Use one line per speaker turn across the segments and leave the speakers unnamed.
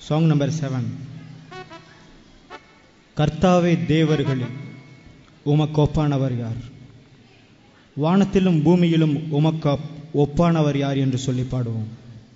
song number seven கர்த்தாவே தேவர்களில் உமக்கு ஒப்பானவர் யார் வானத்திலும் பூமியிலும் உமக்கு ஒப்பானவர் யார் என்று சொல்லி பாடுவோம்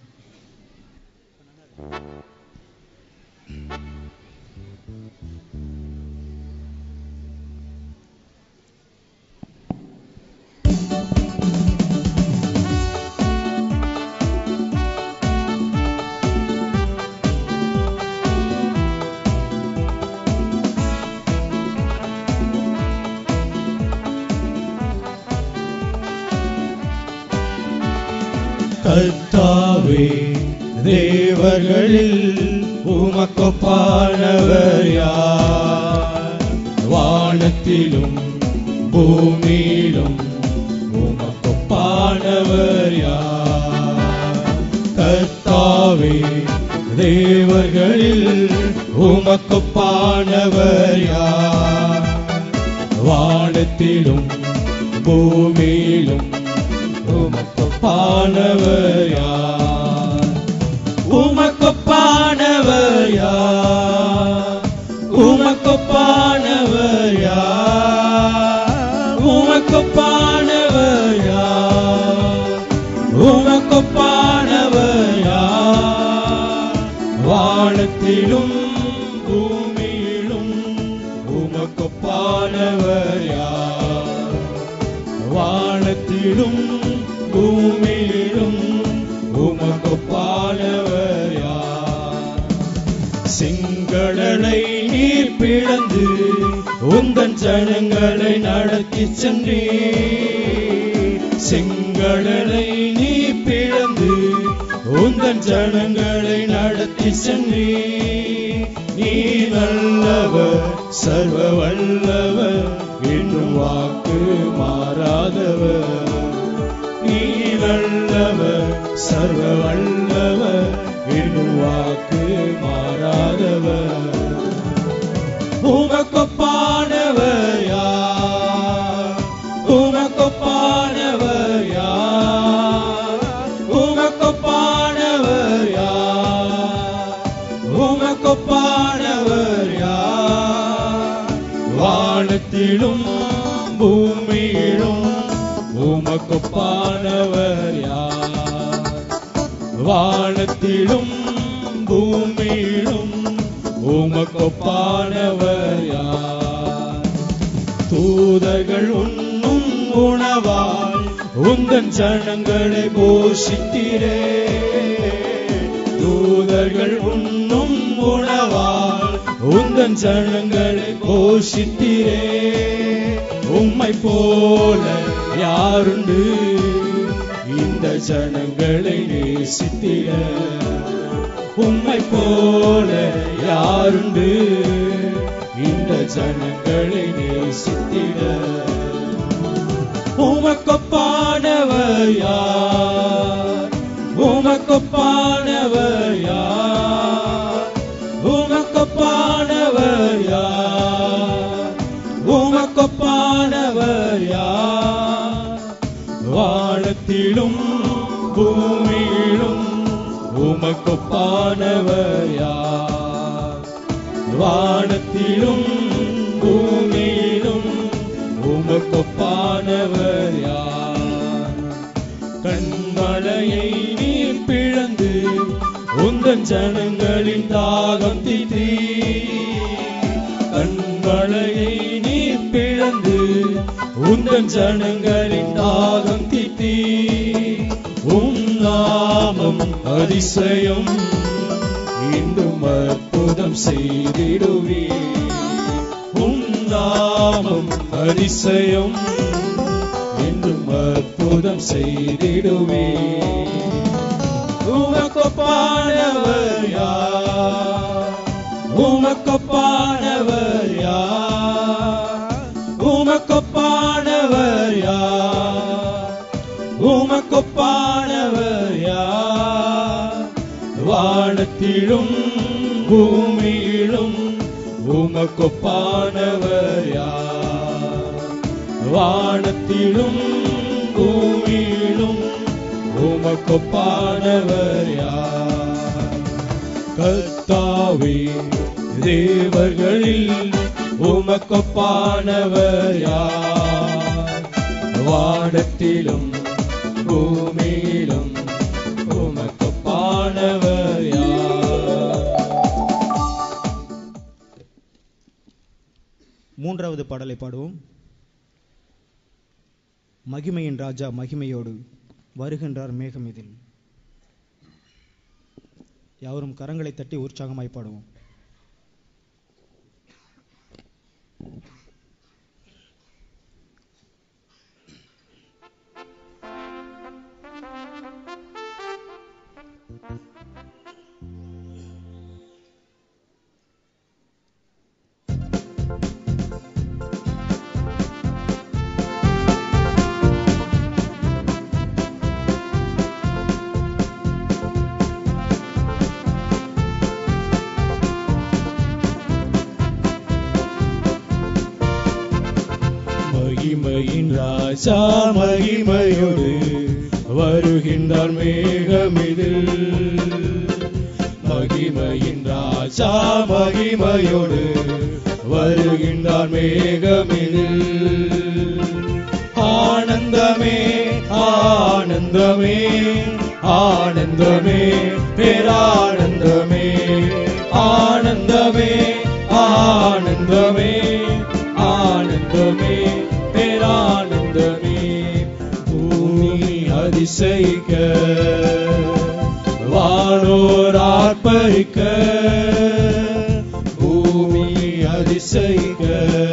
கர்த்தாவே தேவர்களில் உமக்கொப்பானவர் யார் வானத்திலும் பூமியிலும் உமக்கொப்பானவர் யார் கர்த்தாவே தேவர்களில் உமக்கொப்பானவர் யார் வானத்திலும் பூமியிலும் உமக்கொப்பானவர் யார் உமக்கொப்பானவர் யார் உமக்கொப்பானவர் யார் உமக்கொப்பானவர் யார் உமக்கொப்பானவர் யார் வானத்திலும் பூமியிலும் உமக்கொப்பானவர் யார் வானத்திலும் பூமியிலும் உமக்கொப்பானவர் யார் செங்கடலை நீர் பிளந்து உந்தன் ஜனங்களை நடத்தி சென்றே செங்கடலை நீ பிளந்து உந்தன் ஜனங்களை நடத்தி சென்றே நீ நல்லவர் சர்வ வல்லவர் என்னும் வாக்கு மாறாதவர் நீ நல்லவர் சர்வ வல்லவர் என்னும் வாக்கு மாறாதவர் உமக்கொப்பானவர் யார் உமக்கொப்பானவர் யார் உமக்கொப்பானவர் யார் உமக்கொப்பானவர் யார் வானத்திலும் பூமியிலும் உமக்கொப்பானவர் யார் வானத்திலும் பூமியிலும் உமக்கொப்பானவர் யார் தூதர்கள் உண்ணும் உணவாய் உந்தன் ஜனங்களை போஷித்தீரே தூதர்கள் உண்ணும் உணவால் உந்தன் ஜனங்களை போஷித்தீரே உம்மை போல யாருண்டு இந்த ஜனங்களை நேசித்திட உம்மை போல யாருண்டு இந்த ஜனங்களை நேசித்திட உமக்கொப்பானவர் யார் உமக்கொப்பானவர் யார் உமக்கொப்பானவர் யார் உமக்கொப்பானவர் யார் வானத்திலும் பூமியிலும் உமக்கொப்பானவர் யார் வானத்திலும் பூமியிலும் உமக்கொப்பானவர் யார் கண்மலையை நீர் பிளந்து உந்தன் ஜனங்களின் தாகம் தீத்தி கண்மலையை நீர் பிளந்து உந்தன் ஜனங்களின் தாகம் தீத்தி உம் நாமம் அதிசயம் இன்றும் அற்புதம் செய்திடுவே உம் நாமம் அதிசயம் என்றும் அற்புதம் செய்திடுவே உமக்கொப்பானவர் யார் உமக்கொப்பானவர் யார் உமக்கொப்பானவர் யார் உமக்கொப்பானவர் யார் வானத்திலும் பூமியிலும் உமக்கொப்பானவர் யார் வானத்திலும் பூமியிலும் உமக்கொப்பானவர் யார் கத்தாவே தேவர்களில் உமக்கொப்பானவர் யார் வானத்திலும் பூமியிலும் உமக்கொப்பானவர் யார்
மூன்றாவது பாடலை பாடுவோம் மகிமையின் ராஜா மகிமையோடு வருகின்றார் மேகம் இதில் யாவரும் கரங்களை தட்டி உற்சாகமாய் பாடுவோம்
மகிமையின் ராஜா மகிமையோடு வருகின்றார் மேகமிதில் மகிமையின் ராஜா மகிமையோடு வருகின்றார் மேகமிதில் ஆனந்தமே ஆனந்தமே ஆனந்தமே பேரானந்தமே ஆனந்தமே ஆனந்தமே ஆனந்தமே பேரானந்தமே பூமி அதிசயிக்க வானோர் ஆர்ப்பரிக்க பூமி அதிசயிக்க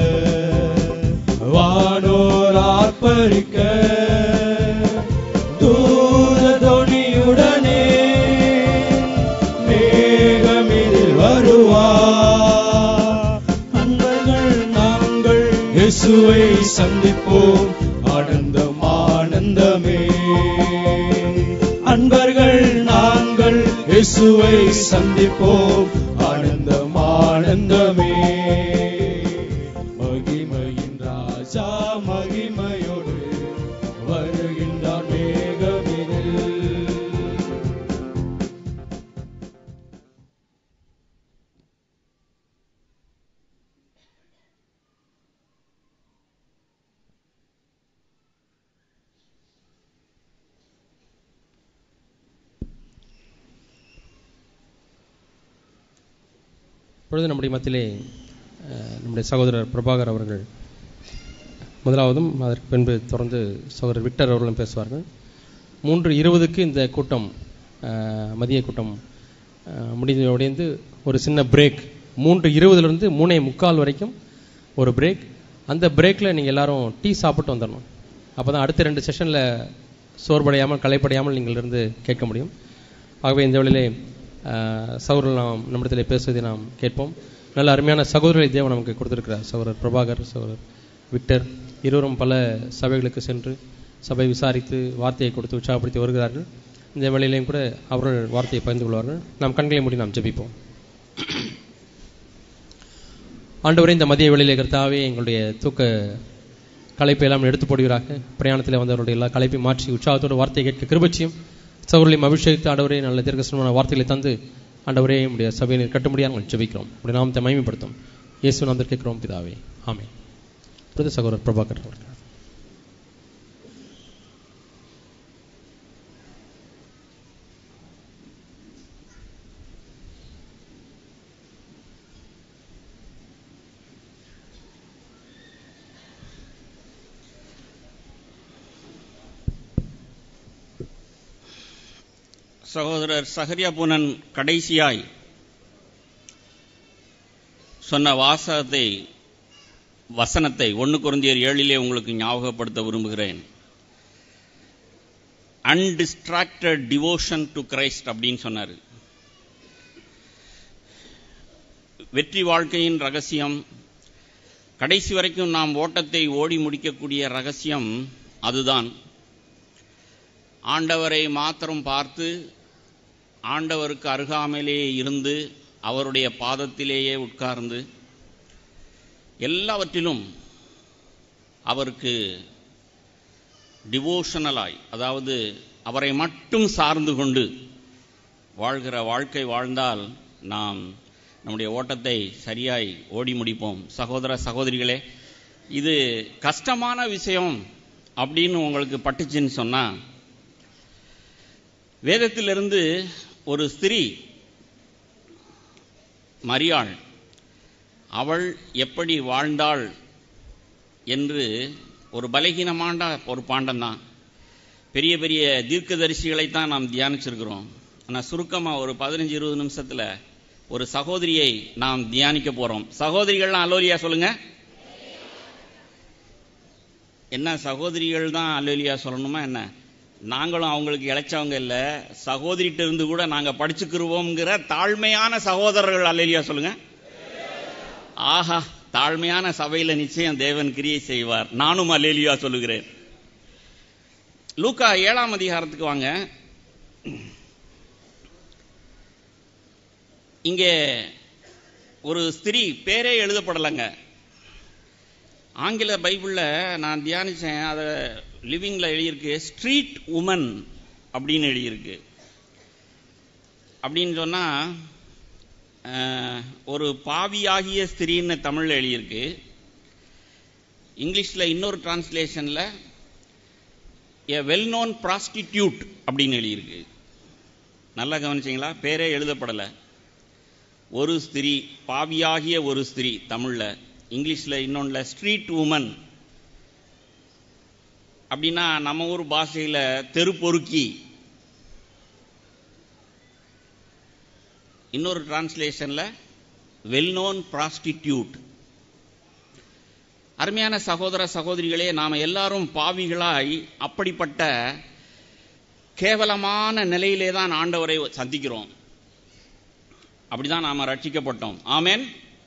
வானோர் ஆர்ப்பரிக்க தூரதொனியுடனே மேகமிதில் வருவார் அன்பர்கள் நாங்கள் இயேசுவை சந்திப்போம் ஆனந்தம் ஆனந்தமே அன்பர்கள் நாங்கள் இயேசுவை சந்திப்போம் ஆனந்தம் ஆனந்தமே மகிமையின் ராஜா மகிமையோடு வருகின்றார் மேகமிதில்
இப்பொழுது நம்முடைய மத்தியிலே அஹ், நம்முடைய சகோதரர் பிரபாகர் அவர்கள் முதலாவதும் அதற்கு பின்பு தொடர்ந்து சகோதரர் விக்டர் அவர்களும் பேசுவார்கள் மூன்று இருபதுக்கு இந்த கூட்டம் அஹ், மதிய கூட்டம் அஹ், முடிந்து உடைந்து ஒரு சின்ன பிரேக் மூன்று இருபதுலேருந்து மூணே முக்கால் வரைக்கும் ஒரு பிரேக் அந்த பிரேக்கில் நீங்கள் எல்லாரும் டீ சாப்பிட்டு வந்துடணும் அப்போ தான் அடுத்த ரெண்டு செஷனில் சோர்வடையாமல் களைப்படையாமல் நீங்கள் இருந்து கேட்க முடியும் ஆகவே இந்த வேளையிலே அஹ், சகோதரர்கள் நாம் நம்மிடத்தில் பேசுவதை நாம் கேட்போம் நல்ல அருமையான சகோதரரை தேவன் நமக்கு கொடுத்திருக்கிறார் சகோதரர் பிரபாகர் சகோதரர் விக்டர் இருவரும் பல சபைகளுக்கு சென்று சபை விசாரித்து வார்த்தையை கொடுத்து உற்சாகப்படுத்தி வருகிறார்கள் இந்த வேளையிலையும் கூட அவர்கள் வார்த்தையை பகிர்ந்து கொள்வார்கள் நாம் கண்களை மூடி நாம் ஜெபிப்போம் ஆண்டவரே இந்த மதிய வேளையிலே கர்த்தாவே எங்களுடைய தூக்க களைப்பை எல்லாம் எடுத்து போடுவீராக பிரயாணத்தில் வந்தவருடைய எல்லா களைப்பை மாற்றி உற்சாகத்தோடு வார்த்தையை கேட்க கிருபச்சியும் சகோதரர்களையும் அபிஷேகித்து ஆண்டவரே நல்ல தீர்க்கசனமான வார்த்தைகளை தந்து ஆண்டவரே உடைய சபையை நீர் கட்டும்படியாக நாங்கள் ஜெபிக்கிறோம் உடைய நாமத்தை மகிமைப்படுத்தும் இயேசு நாம் கேட்கிறோம் பிதாவே ஆமென் பிரத சகோதரர் பிரபாகர் அவர்கள்
சகோதரர் சகரியா பூனன் கடைசியாய் சொன்ன வாசகத்தை வசனத்தை ஒன்று குருந்தியர் ஏழிலே உங்களுக்கு ஞாபகப்படுத்த விரும்புகிறேன் அன்டிஸ்ட்ராக்டட் டிவோஷன் டு கிரைஸ்ட் அப்படின்னு சொன்னார் வெற்றி வாழ்க்கையின் ரகசியம் கடைசி வரைக்கும் நாம் ஓட்டத்தை ஓடி முடிக்கக்கூடிய ரகசியம் அதுதான் ஆண்டவரை மாத்திரம் பார்த்து ஆண்டவருக்கு அருகாமையிலே இருந்து அவருடைய பாதத்திலேயே உட்கார்ந்து எல்லாவற்றிலும் அவருக்கு டிவோஷனலாய் அதாவது அவரை மட்டும் சார்ந்து கொண்டு வாழ்கிற வாழ்க்கை வாழ்ந்தால் நாம் நம்முடைய ஓட்டத்தை சரியாய் ஓடி முடிப்போம் சகோதர சகோதரிகளே இது கஷ்டமான விஷயம் அப்படின்னு உங்களுக்கு பட்டுச்சுன்னு சொன்னா வேதத்திலிருந்து ஒரு ஸ்திரீ மரியாள் அவள் எப்படி வாழ்ந்தாள் என்று ஒரு பலகீனமான ஒரு பாண்டம்தான் பெரிய பெரிய தீர்க்கதரிசிகளை தான் நாம் தியானிச்சிருக்கிறோம் ஆனால் சுருக்கமாக ஒரு பதினஞ்சு இருபது நிமிஷத்தில் ஒரு சகோதரியை நாம் தியானிக்க போகிறோம் சகோதரிகள்லாம் அலோலியா சொல்லுங்க என்ன சகோதரிகள் தான் அலோலியா சொல்லணுமா என்ன நாங்களும் அவங்களுக்கு இழைச்சவங்க இல்லை சகோதரிட்ட இருந்து கூட நாங்கள் படிச்சுக்கிருவோங்கிற தாழ்மையான சகோதரர்கள் அலோலியா சொல்லுங்க ஆஹா தாழ்மையான சபையில் நிச்சயம் தேவன் கிரியை செய்வார் நானும் அலேலியா சொல்லுகிறேன் லூக்கா ஏழாம் அதிகாரத்துக்கு வாங்க இங்கே ஒரு ஸ்திரீ பேரே எழுதப்படலைங்க ஆங்கில பைபிளில் நான் தியானித்தேன் அதை லிவிங்கில் எழுதியிருக்கு ஸ்ட்ரீட் உமன் அப்படின்னு எழுதியிருக்கு அப்படின்னு சொன்னால் ஒரு பாவியாகிய ஸ்திரீன்னு தமிழில் எழுதியிருக்கு இங்கிலீஷில் இன்னொரு டிரான்ஸ்லேஷனில் எ வெல் நோன் ப்ராஸ்டிடியூட் அப்படின்னு எழுதியிருக்கு நல்லா கவனிச்சிங்களா பேரே எழுதப்படலை ஒரு ஸ்திரீ பாவியாகிய ஒரு ஸ்திரீ தமிழில் இங்கிலீஷில் இன்னொன்றில் ஸ்ட்ரீட் உமன் அப்படின்னா நம்ம ஊர் பாஷையில் தெருப்பொறுக்கி இன்னொரு டிரான்ஸ்லேஷனில் வெல் நோன் ப்ராஸ்டிடியூட் அருமையான சகோதர சகோதரிகளே நாம் எல்லாரும் பாவிகளாய் அப்படிப்பட்ட கேவலமான நிலையிலே தான் ஆண்டவரை சந்திக்கிறோம் அப்படிதான் நாம் ரட்சிக்கப்பட்டோம் ஆமேன்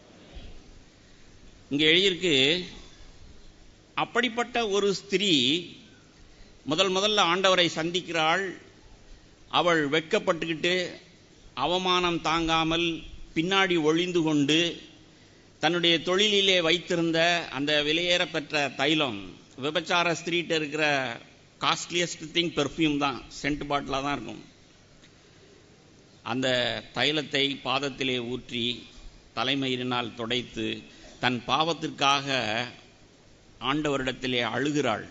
இங்கே எழுதியிருக்கு அப்படிப்பட்ட ஒரு ஸ்திரீ முதல் முதல்ல ஆண்டவரை சந்திக்கிறாள் அவள் வெட்கப்பட்டுக்கிட்டு அவமானம் தாங்காமல் பின்னாடி ஒளிந்து கொண்டு தன்னுடைய தொழிலிலே வைத்திருந்த அந்த விலையேறப்பெற்ற தைலம் விபச்சார ஸ்திரீட்ட இருக்கிற காஸ்ட்லியஸ்ட் திங் பெர்ஃப்யூம் தான் சென்ட் பாட்டிலாக தான் இருக்கும் அந்த தைலத்தை பாதத்திலே ஊற்றி தலைமயிரினால் துடைத்து தன் பாவத்திற்காக ஆண்டவரிடத்திலே அழுகிறாள்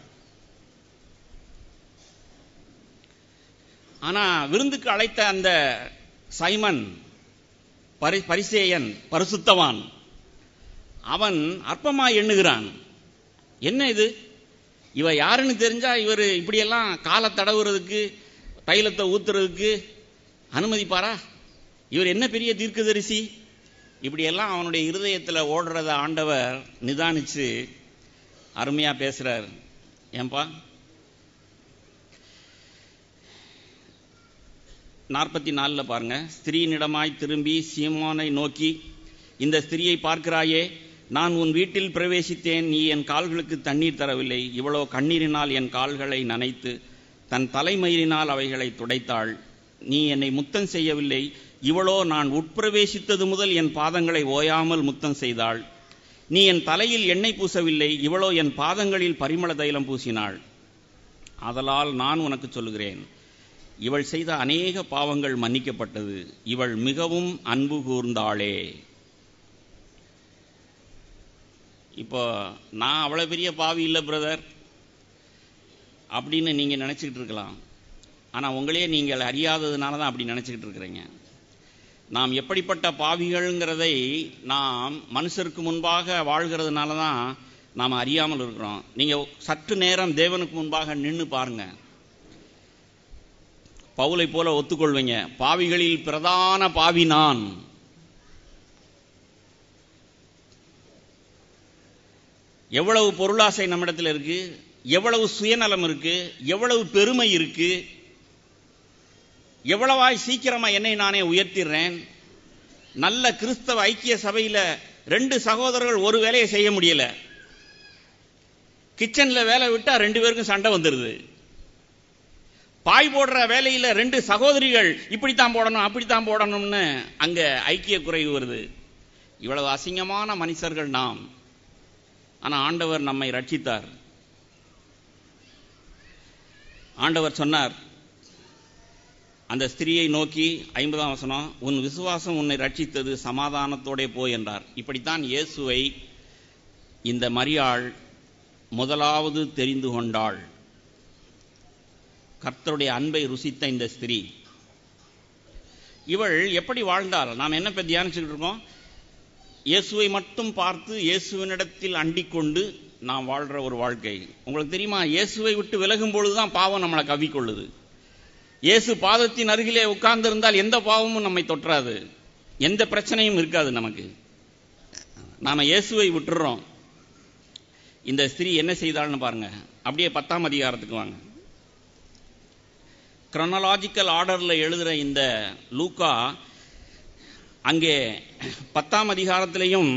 ஆனா விருந்துக்கு அழைத்த அந்த சைமன் பரி பரிசேயன் பரிசுத்தவான் அவன் அற்பமா எண்ணுகிறான் என்ன இது இவ யாருன்னு தெரிஞ்சா இவர் இப்படியெல்லாம் காலை தடவுறதுக்கு தைலத்தை ஊத்துறதுக்கு அனுமதிப்பாரா இவர் என்ன பெரிய தீர்க்கதரிசி இப்படியெல்லாம் அவனுடைய இருதயத்தில் ஓடுறத ஆண்டவர் நிதானிச்சு அருமையா பேசுறார் ஏன்பா நாற்பத்தி நாலில் பாருங்க ஸ்திரீனிடமாய் திரும்பி சீமோனை நோக்கி இந்த ஸ்திரியை பார்க்கிறாயே நான் உன் வீட்டில் பிரவேசித்தேன் நீ என் கால்களுக்கு தண்ணீர் தரவில்லை இவ்வளோ கண்ணீரினால் என் கால்களை நனைத்து தன் தலைமயிரினால் அவைகளை துடைத்தாள் நீ என்னை முத்தம் செய்யவில்லை இவளோ நான் உட்பிரவேசித்தது முதல் என் பாதங்களை ஓயாமல் முத்தம் செய்தாள் நீ என் தலையில் எண்ணெய் பூசவில்லை இவளோ என் பாதங்களில் பரிமள தைலம் பூசினாள் ஆதலால் நான் உனக்கு சொல்லுகிறேன் இவள் செய்த அநேக பாவங்கள் மன்னிக்கப்பட்டது இவள் மிகவும் அன்பு கூர்ந்தாளே இப்போ நான் அவ்வளோ பெரிய பாவி இல்லை பிரதர் அப்படின்னு நீங்கள் நினச்சிக்கிட்டு இருக்கலாம் ஆனால் உங்களே நீங்கள் அறியாததுனால தான் அப்படி நினச்சிக்கிட்டு இருக்கிறீங்க நாம் எப்படிப்பட்ட பாவிகள்ங்கிறதை நாம் மனுஷருக்கு முன்பாக வாழ்கிறதுனால தான் நாம் அறியாமல் இருக்கிறோம் நீங்கள் சற்று நேரம் தேவனுக்கு முன்பாக நின்று பாருங்க பவுலை போல ஒத்துக்கொள்வீங்க பாவிகளில் பிரதான பாவி நான் எவ்வளவு பொருளாசை நம்மிடத்தில் இருக்கு எவ்வளவு சுயநலம் இருக்கு எவ்வளவு பெருமை இருக்கு எவ்வளவாய் சீக்கிரமா என்னை நானே உயர்த்திடுறேன் நல்ல கிறிஸ்தவ ஐக்கிய சபையில ரெண்டு சகோதரர்கள் ஒரு வேலையை செய்ய முடியல கிச்சன்ல வேலை விட்டா ரெண்டு பேருக்கும் சண்டை வந்துடுது பாய் போடுற வேலையில ரெண்டு சகோதரிகள் இப்படித்தான் போடணும் அப்படித்தான் போடணும்னு அங்க ஐக்கிய குறைவு வருது இவ்வளவு அசிங்கமான மனுஷர்கள் நாம் ஆனா ஆண்டவர் நம்மை ரட்சித்தார் ஆண்டவர் சொன்னார் அந்த ஸ்திரியை நோக்கி ஐம்பதாம் வசனம் உன் விசுவாசம் உன்னை ரட்சித்தது சமாதானத்தோடே போ என்றார் இப்படித்தான் இயேசுவை இந்த மரியாள் முதலாவது தெரிந்து கொண்டாள் கர்த்தருடைய அன்பை ருசித்த இந்த ஸ்திரீ இவள் எப்படி வாழ்ந்தாள் நாம் என்ன இப்போ தியானிச்சுக்கிட்டு இருக்கோம் இயேசுவை மட்டும் பார்த்து இயேசுவினிடத்தில் அண்டிக் கொண்டு நாம் வாழ்கிற ஒரு வாழ்க்கை உங்களுக்கு தெரியுமா இயேசுவை விட்டு விலகும் பொழுதுதான் பாவம் நம்மளை கவிக்கொள்ளுது இயேசு பாதத்தின் அருகிலே உட்கார்ந்திருந்தால் எந்த பாவமும் நம்மை தொற்றாது எந்த பிரச்சனையும் இருக்காது நமக்கு நாம இயேசுவை விட்டுறோம் இந்த ஸ்திரீ என்ன செய்தாள்னு பாருங்க அப்படியே பத்தாம் அதிகாரத்துக்கு வாங்க கிரனலாஜிக்கல் ஆர்டர்ல எழுதுற இந்த லூக்கா அங்கே பத்தாம் அதிகாரத்திலையும்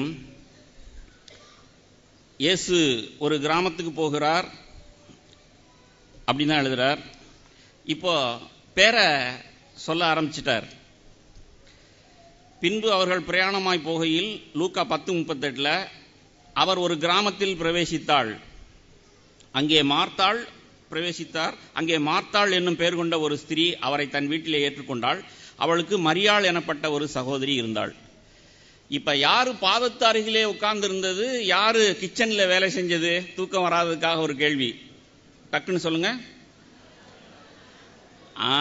இயேசு ஒரு கிராமத்துக்கு போகிறார் அப்படின்னு தான் எழுதுறார் இப்போ பேரை சொல்ல ஆரம்பிச்சிட்டார் பின்பு அவர்கள் பிரயாணமாய் போகையில் லூக்கா பத்து முப்பத்தெட்டில் அவர் ஒரு கிராமத்தில் பிரவேசித்தாள் அங்கே மார்த்தாள் பிரவேசித்தார் அங்கே மார்த்தாள் என்னும் பெயர் கொண்ட ஒரு ஸ்திரீ அவரை தன் வீட்டிலே ஏற்றுக்கொண்டாள் அவளுக்கு மரியாள் எனப்பட்ட ஒரு சகோதரி இருந்தாள் இப்ப யாரு பாதத்து அருகிலே உட்கார்ந்து இருந்தது யாரு கிச்சன்ல வேலை செஞ்சது தூக்கம் வராததுக்காக ஒரு கேள்வி டக்குன்னு சொல்லுங்க ஆ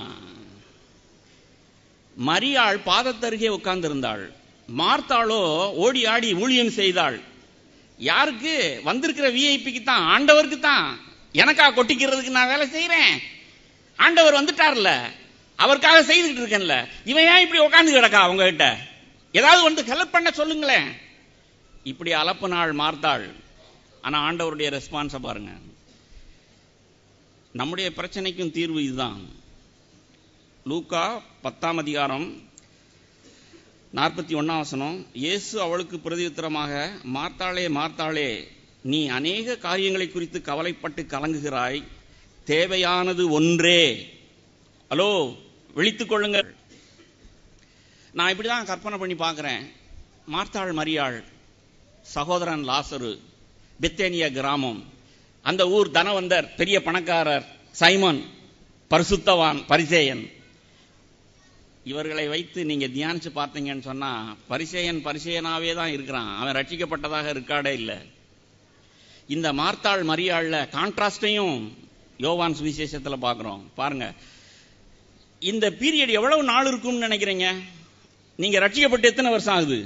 மரியாள் பாதத்தருகே உட்கார்ந்திருந்தாள் மார்த்தாளோ ஓடி ஆடி ஊழியம் செய்தாள் யாருக்கு வந்திருக்கிற விஐபிக்கு தான் ஆண்டவருக்கு தான் எனக்கா கொட்டிக்கிறதுக்கு நான் வேலை செய்யறேன் ஆண்டவர் வந்துட்டார்ல அவருக்காக செய்துகிட்டு இருக்கேன்ல இவன் ஏன் இப்படி உட்காந்து கிடக்கா அவங்க கிட்ட ஏதாவது வந்து ஹெல்ப் பண்ண சொல்லுங்களேன் இப்படி அலப்பு நாள் மார்த்தாள் ஆனா ஆண்டவருடைய ரெஸ்பான்ஸை பாருங்க நம்முடைய பிரச்சனைக்கும் தீர்வு இதுதான் லூக்கா பத்தாம் அதிகாரம் நாற்பத்தி ஒன்னாம் வசனம் இயேசு அவளுக்கு பிரதியுத்தரமாக மார்த்தாளே மார்த்தாளே நீ அநேக காரியங்களை குறித்து கவலைப்பட்டு கலங்குகிறாய் தேவையானது ஒன்றே ஹலோ விழித்துக் கொள்ளுங்கள் நான் இப்படிதான் கற்பனை பண்ணி பார்க்கிறேன் மார்த்தாள் மரியாள் சகோதரன் லாசரு பெத்தேனிய கிராமம் அந்த ஊர் தனவந்தர் பெரிய பணக்காரர் சைமன் பரிசுத்தவான் பரிசேயன் இவர்களை வைத்து நீங்க தியானிச்சு பார்த்தீங்கன்னு சொன்னா பரிசேயன் பரிசேயனாவே தான் இருக்கிறான் அவன் ரட்சிக்கப்பட்டதாக இருக்காடே இல்லை இந்த மார்த்தாள் மரியாள்ல கான்ட்ராஸ்டையும் யோவான் சுவிசேஷத்துல பார்க்கிறோம் பாருங்க இந்த பீரியட் எவ்வளவு நாள் இருக்கும்னு நினைக்கிறீங்க நீங்க ரட்சிக்கப்பட்டு எத்தனை வருஷம் ஆகுது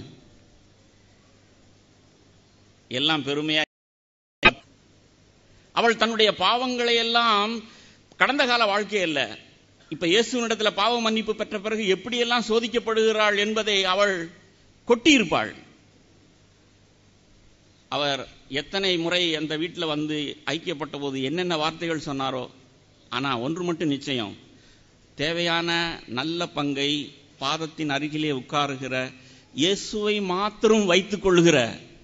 எல்லாம் பெருமையா அவள் தன்னுடைய பாவங்களை எல்லாம் கடந்த கால வாழ்க்கை அல்ல இப்ப இயேசுவினிடத்துல பாவ மன்னிப்பு பெற்ற பிறகு எப்படியெல்லாம் சோதிக்கப்படுகிறாள் என்பதை அவள் கொட்டியிருப்பாள் அவர் எத்தனை முறை அந்த வீட்டில் வந்து ஐக்கியப்பட்ட போது என்னென்ன வார்த்தைகள் சொன்னாரோ ஆனா ஒன்று மட்டும் நிச்சயம் தேவையான நல்ல பங்கை பாதத்தின் அருகிலே உட்காருகிற இயேசுவை மாத்திரம் வைத்துக் கொள்ளுகிற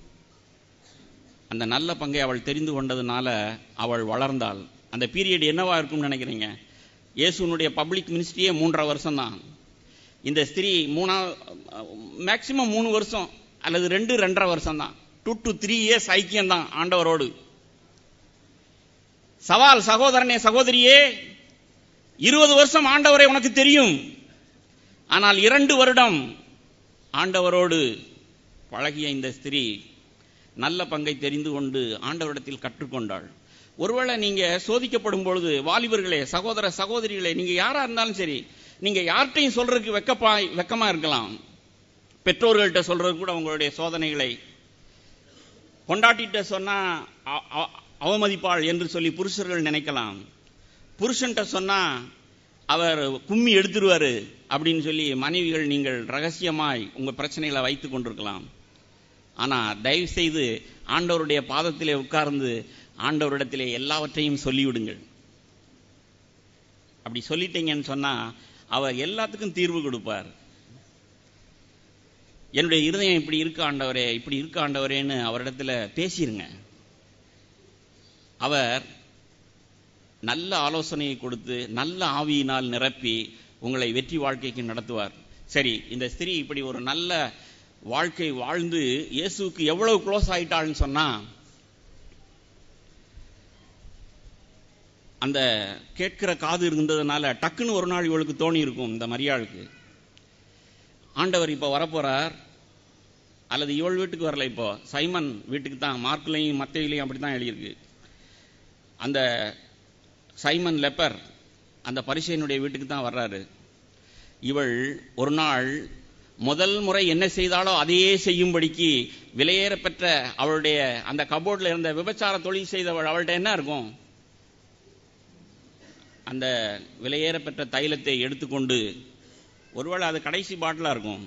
அந்த நல்ல பங்கை அவள் தெரிந்து கொண்டதுனால அவள் வளர்ந்தாள் அந்த பீரியட் என்னவா இருக்கும்னு நினைக்கிறீங்க இயேசுனுடைய பப்ளிக் மினிஸ்ட்ரியே மூன்றரை வருஷம் தான் இந்த ஸ்திரீ மூணா மேக்சிமம் மூணு வருஷம் அல்லது ரெண்டு ரெண்டரை வருஷம் தான் டூ டு த்ரீ இயர்ஸ் ஐக்கியம் தான் ஆண்டவரோடு சவால் சகோதரனே சகோதரியே இருபது வருஷம் ஆண்டவரை உனக்கு தெரியும் ஆனால் இரண்டு வருடம் ஆண்டவரோடு பழகிய இந்த ஸ்திரீ நல்ல பங்கை தெரிந்து கொண்டு ஆண்டவரிடத்தில் கற்றுக்கொண்டாள் ஒருவேளை நீங்க சோதிக்கப்படும் பொழுது வாலிபர்களே சகோதர சகோதரிகளே நீங்க யாரா இருந்தாலும் சரி நீங்க யார்கிட்டையும் சொல்றதுக்கு வெக்கப்பா வெக்கமா இருக்கலாம் பெற்றோர்கள்ட்ட சொல்றது கூட உங்களுடைய சோதனைகளை கொண்டாட்டிட்ட சொன்னா அ- அ- அவமதிப்பாள் என்று சொல்லி புருஷர்கள் நினைக்கலாம் புருஷன்ட்ட சொன்னா அவர் கும்மி எடுத்துருவாரு அப்படின்னு சொல்லி மனைவிகள் நீங்கள் ரகசியமாய் உங்க பிரச்சனைகளை வைத்துக் கொண்டிருக்கலாம் ஆனா தயவு செய்து ஆண்டவருடைய பாதத்திலே உட்கார்ந்து ஆண்டவரிடத்திலே எல்லாவற்றையும் சொல்லிவிடுங்கள் அப்படி சொல்லிட்டீங்கன்னு சொன்னா அவர் எல்லாத்துக்கும் தீர்வு கொடுப்பார் என்னுடைய இருதயம் இப்படி இருக்கு ஆண்டவரே இப்படி இருக்கு ஆண்டவரேன்னு அவரிடத்துல பேசிருங்க அவர் நல்ல ஆலோசனையை கொடுத்து நல்ல ஆவியினால் நிரப்பி உங்களை வெற்றி வாழ்க்கைக்கு நடத்துவார் சரி இந்த ஸ்திரீ இப்படி ஒரு நல்ல வாழ்க்கை வாழ்ந்து இயேசுவுக்கு எவ்வளவு க்ளோஸ் ஆயிட்டாள்னு சொன்னா அந்த கேட்கிற காது இருந்ததுனால டக்குன்னு ஒரு நாள் இவளுக்கு தோணி இருக்கும் இந்த மரியாளுக்கு ஆண்டவர் இப்போ வரப்போறார் அல்லது இவள் வீட்டுக்கு வரல இப்போ சைமன் வீட்டுக்கு தான் மார்க்லையும் மத்தையிலையும் அப்படி தான் எழுதியிருக்கு அந்த சைமன் லெப்பர் அந்த பரிசையனுடைய வீட்டுக்கு தான் வர்றாரு இவள் ஒரு நாள் முதல் முறை என்ன செய்தாலோ அதையே செய்யும்படிக்கு விலையேற பெற்ற அவளுடைய அந்த கபோர்டில் இருந்த விபச்சார தொழில் செய்தவள் அவள்கிட்ட என்ன இருக்கும் அந்த விலையேற பெற்ற தைலத்தை எடுத்துக்கொண்டு ஒருவேளை அது கடைசி பாட்டிலாக இருக்கும்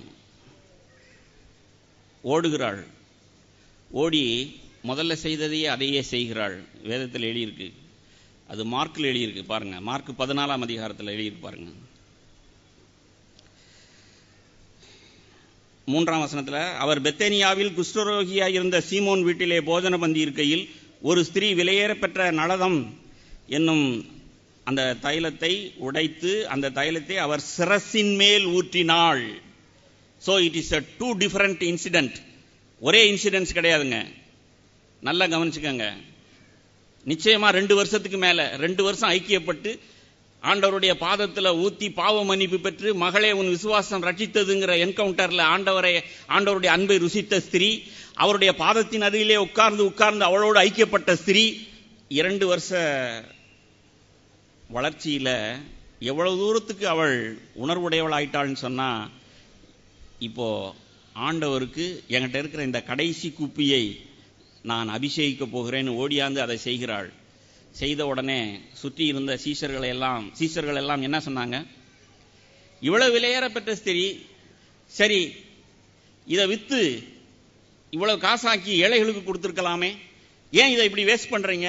ஓடுகிறாள் ஓடி முதல்ல செய்ததையே அதையே செய்கிறாள் வேதத்தில் எழுதியிருக்கு அது மார்க்கில் எழுதியிருக்கு பாருங்க மார்க் பதினாலாம் அதிகாரத்தில் எழுதியிருக்கு பாருங்க மூன்றாம் வசனத்தில் அவர் பெத்தேனியாவில் குஷ்டரோகியாய் இருந்த சீமோன் வீட்டிலே போஜன பந்தி இருக்கையில் ஒரு ஸ்திரீ விலையேற பெற்ற நளதம் என்னும் அந்த தைலத்தை உடைத்து அந்த தைலத்தை அவர் சிரசின் மேல் ஊற்றினாள் so it is a two different incident ஒரே இன்சிடென்ட்ஸ் கிடையாதுங்க நல்லா கவனிச்சுக்கோங்க நிச்சயமா ரெண்டு வருஷத்துக்கு மேல ரெண்டு வருஷம் ஐக்கியப்பட்டு ஆண்டவருடைய பாதத்துல ஊத்தி பாவ மன்னிப்பு பெற்று மகளே உன் விசுவாசம் ரட்சித்ததுங்கிற என்கவுண்டர்ல ஆண்டவரை ஆண்டவருடைய அன்பை ருசித்த ஸ்திரீ அவருடைய பாதத்தின் அருகிலே உட்கார்ந்து உட்கார்ந்து அவளோடு ஐக்கியப்பட்ட ஸ்திரீ இரண்டு வருஷ வளர்ச்சியில எவ்வளவு தூரத்துக்கு அவள் உணர்வுடையவள் ஆயிட்டாள்னு சொன்னா இப்போ ஆண்டவருக்கு என்கிட்ட இருக்கிற இந்த கடைசி குப்பியை நான் அபிஷேகிக்க போகிறேன்னு ஓடியாந்து அதை செய்கிறாள் செய்த உடனே சுற்றி இருந்த சீசர்களை எல்லாம் சீசர்கள் எல்லாம் என்ன சொன்னாங்க இவ்வளவு விலையேற பெற்ற ஸ்திரீ சரி இதை வித்து இவ்வளவு காசாக்கி ஏழைகளுக்கு கொடுத்துருக்கலாமே ஏன் இதை இப்படி வேஸ்ட் பண்றீங்க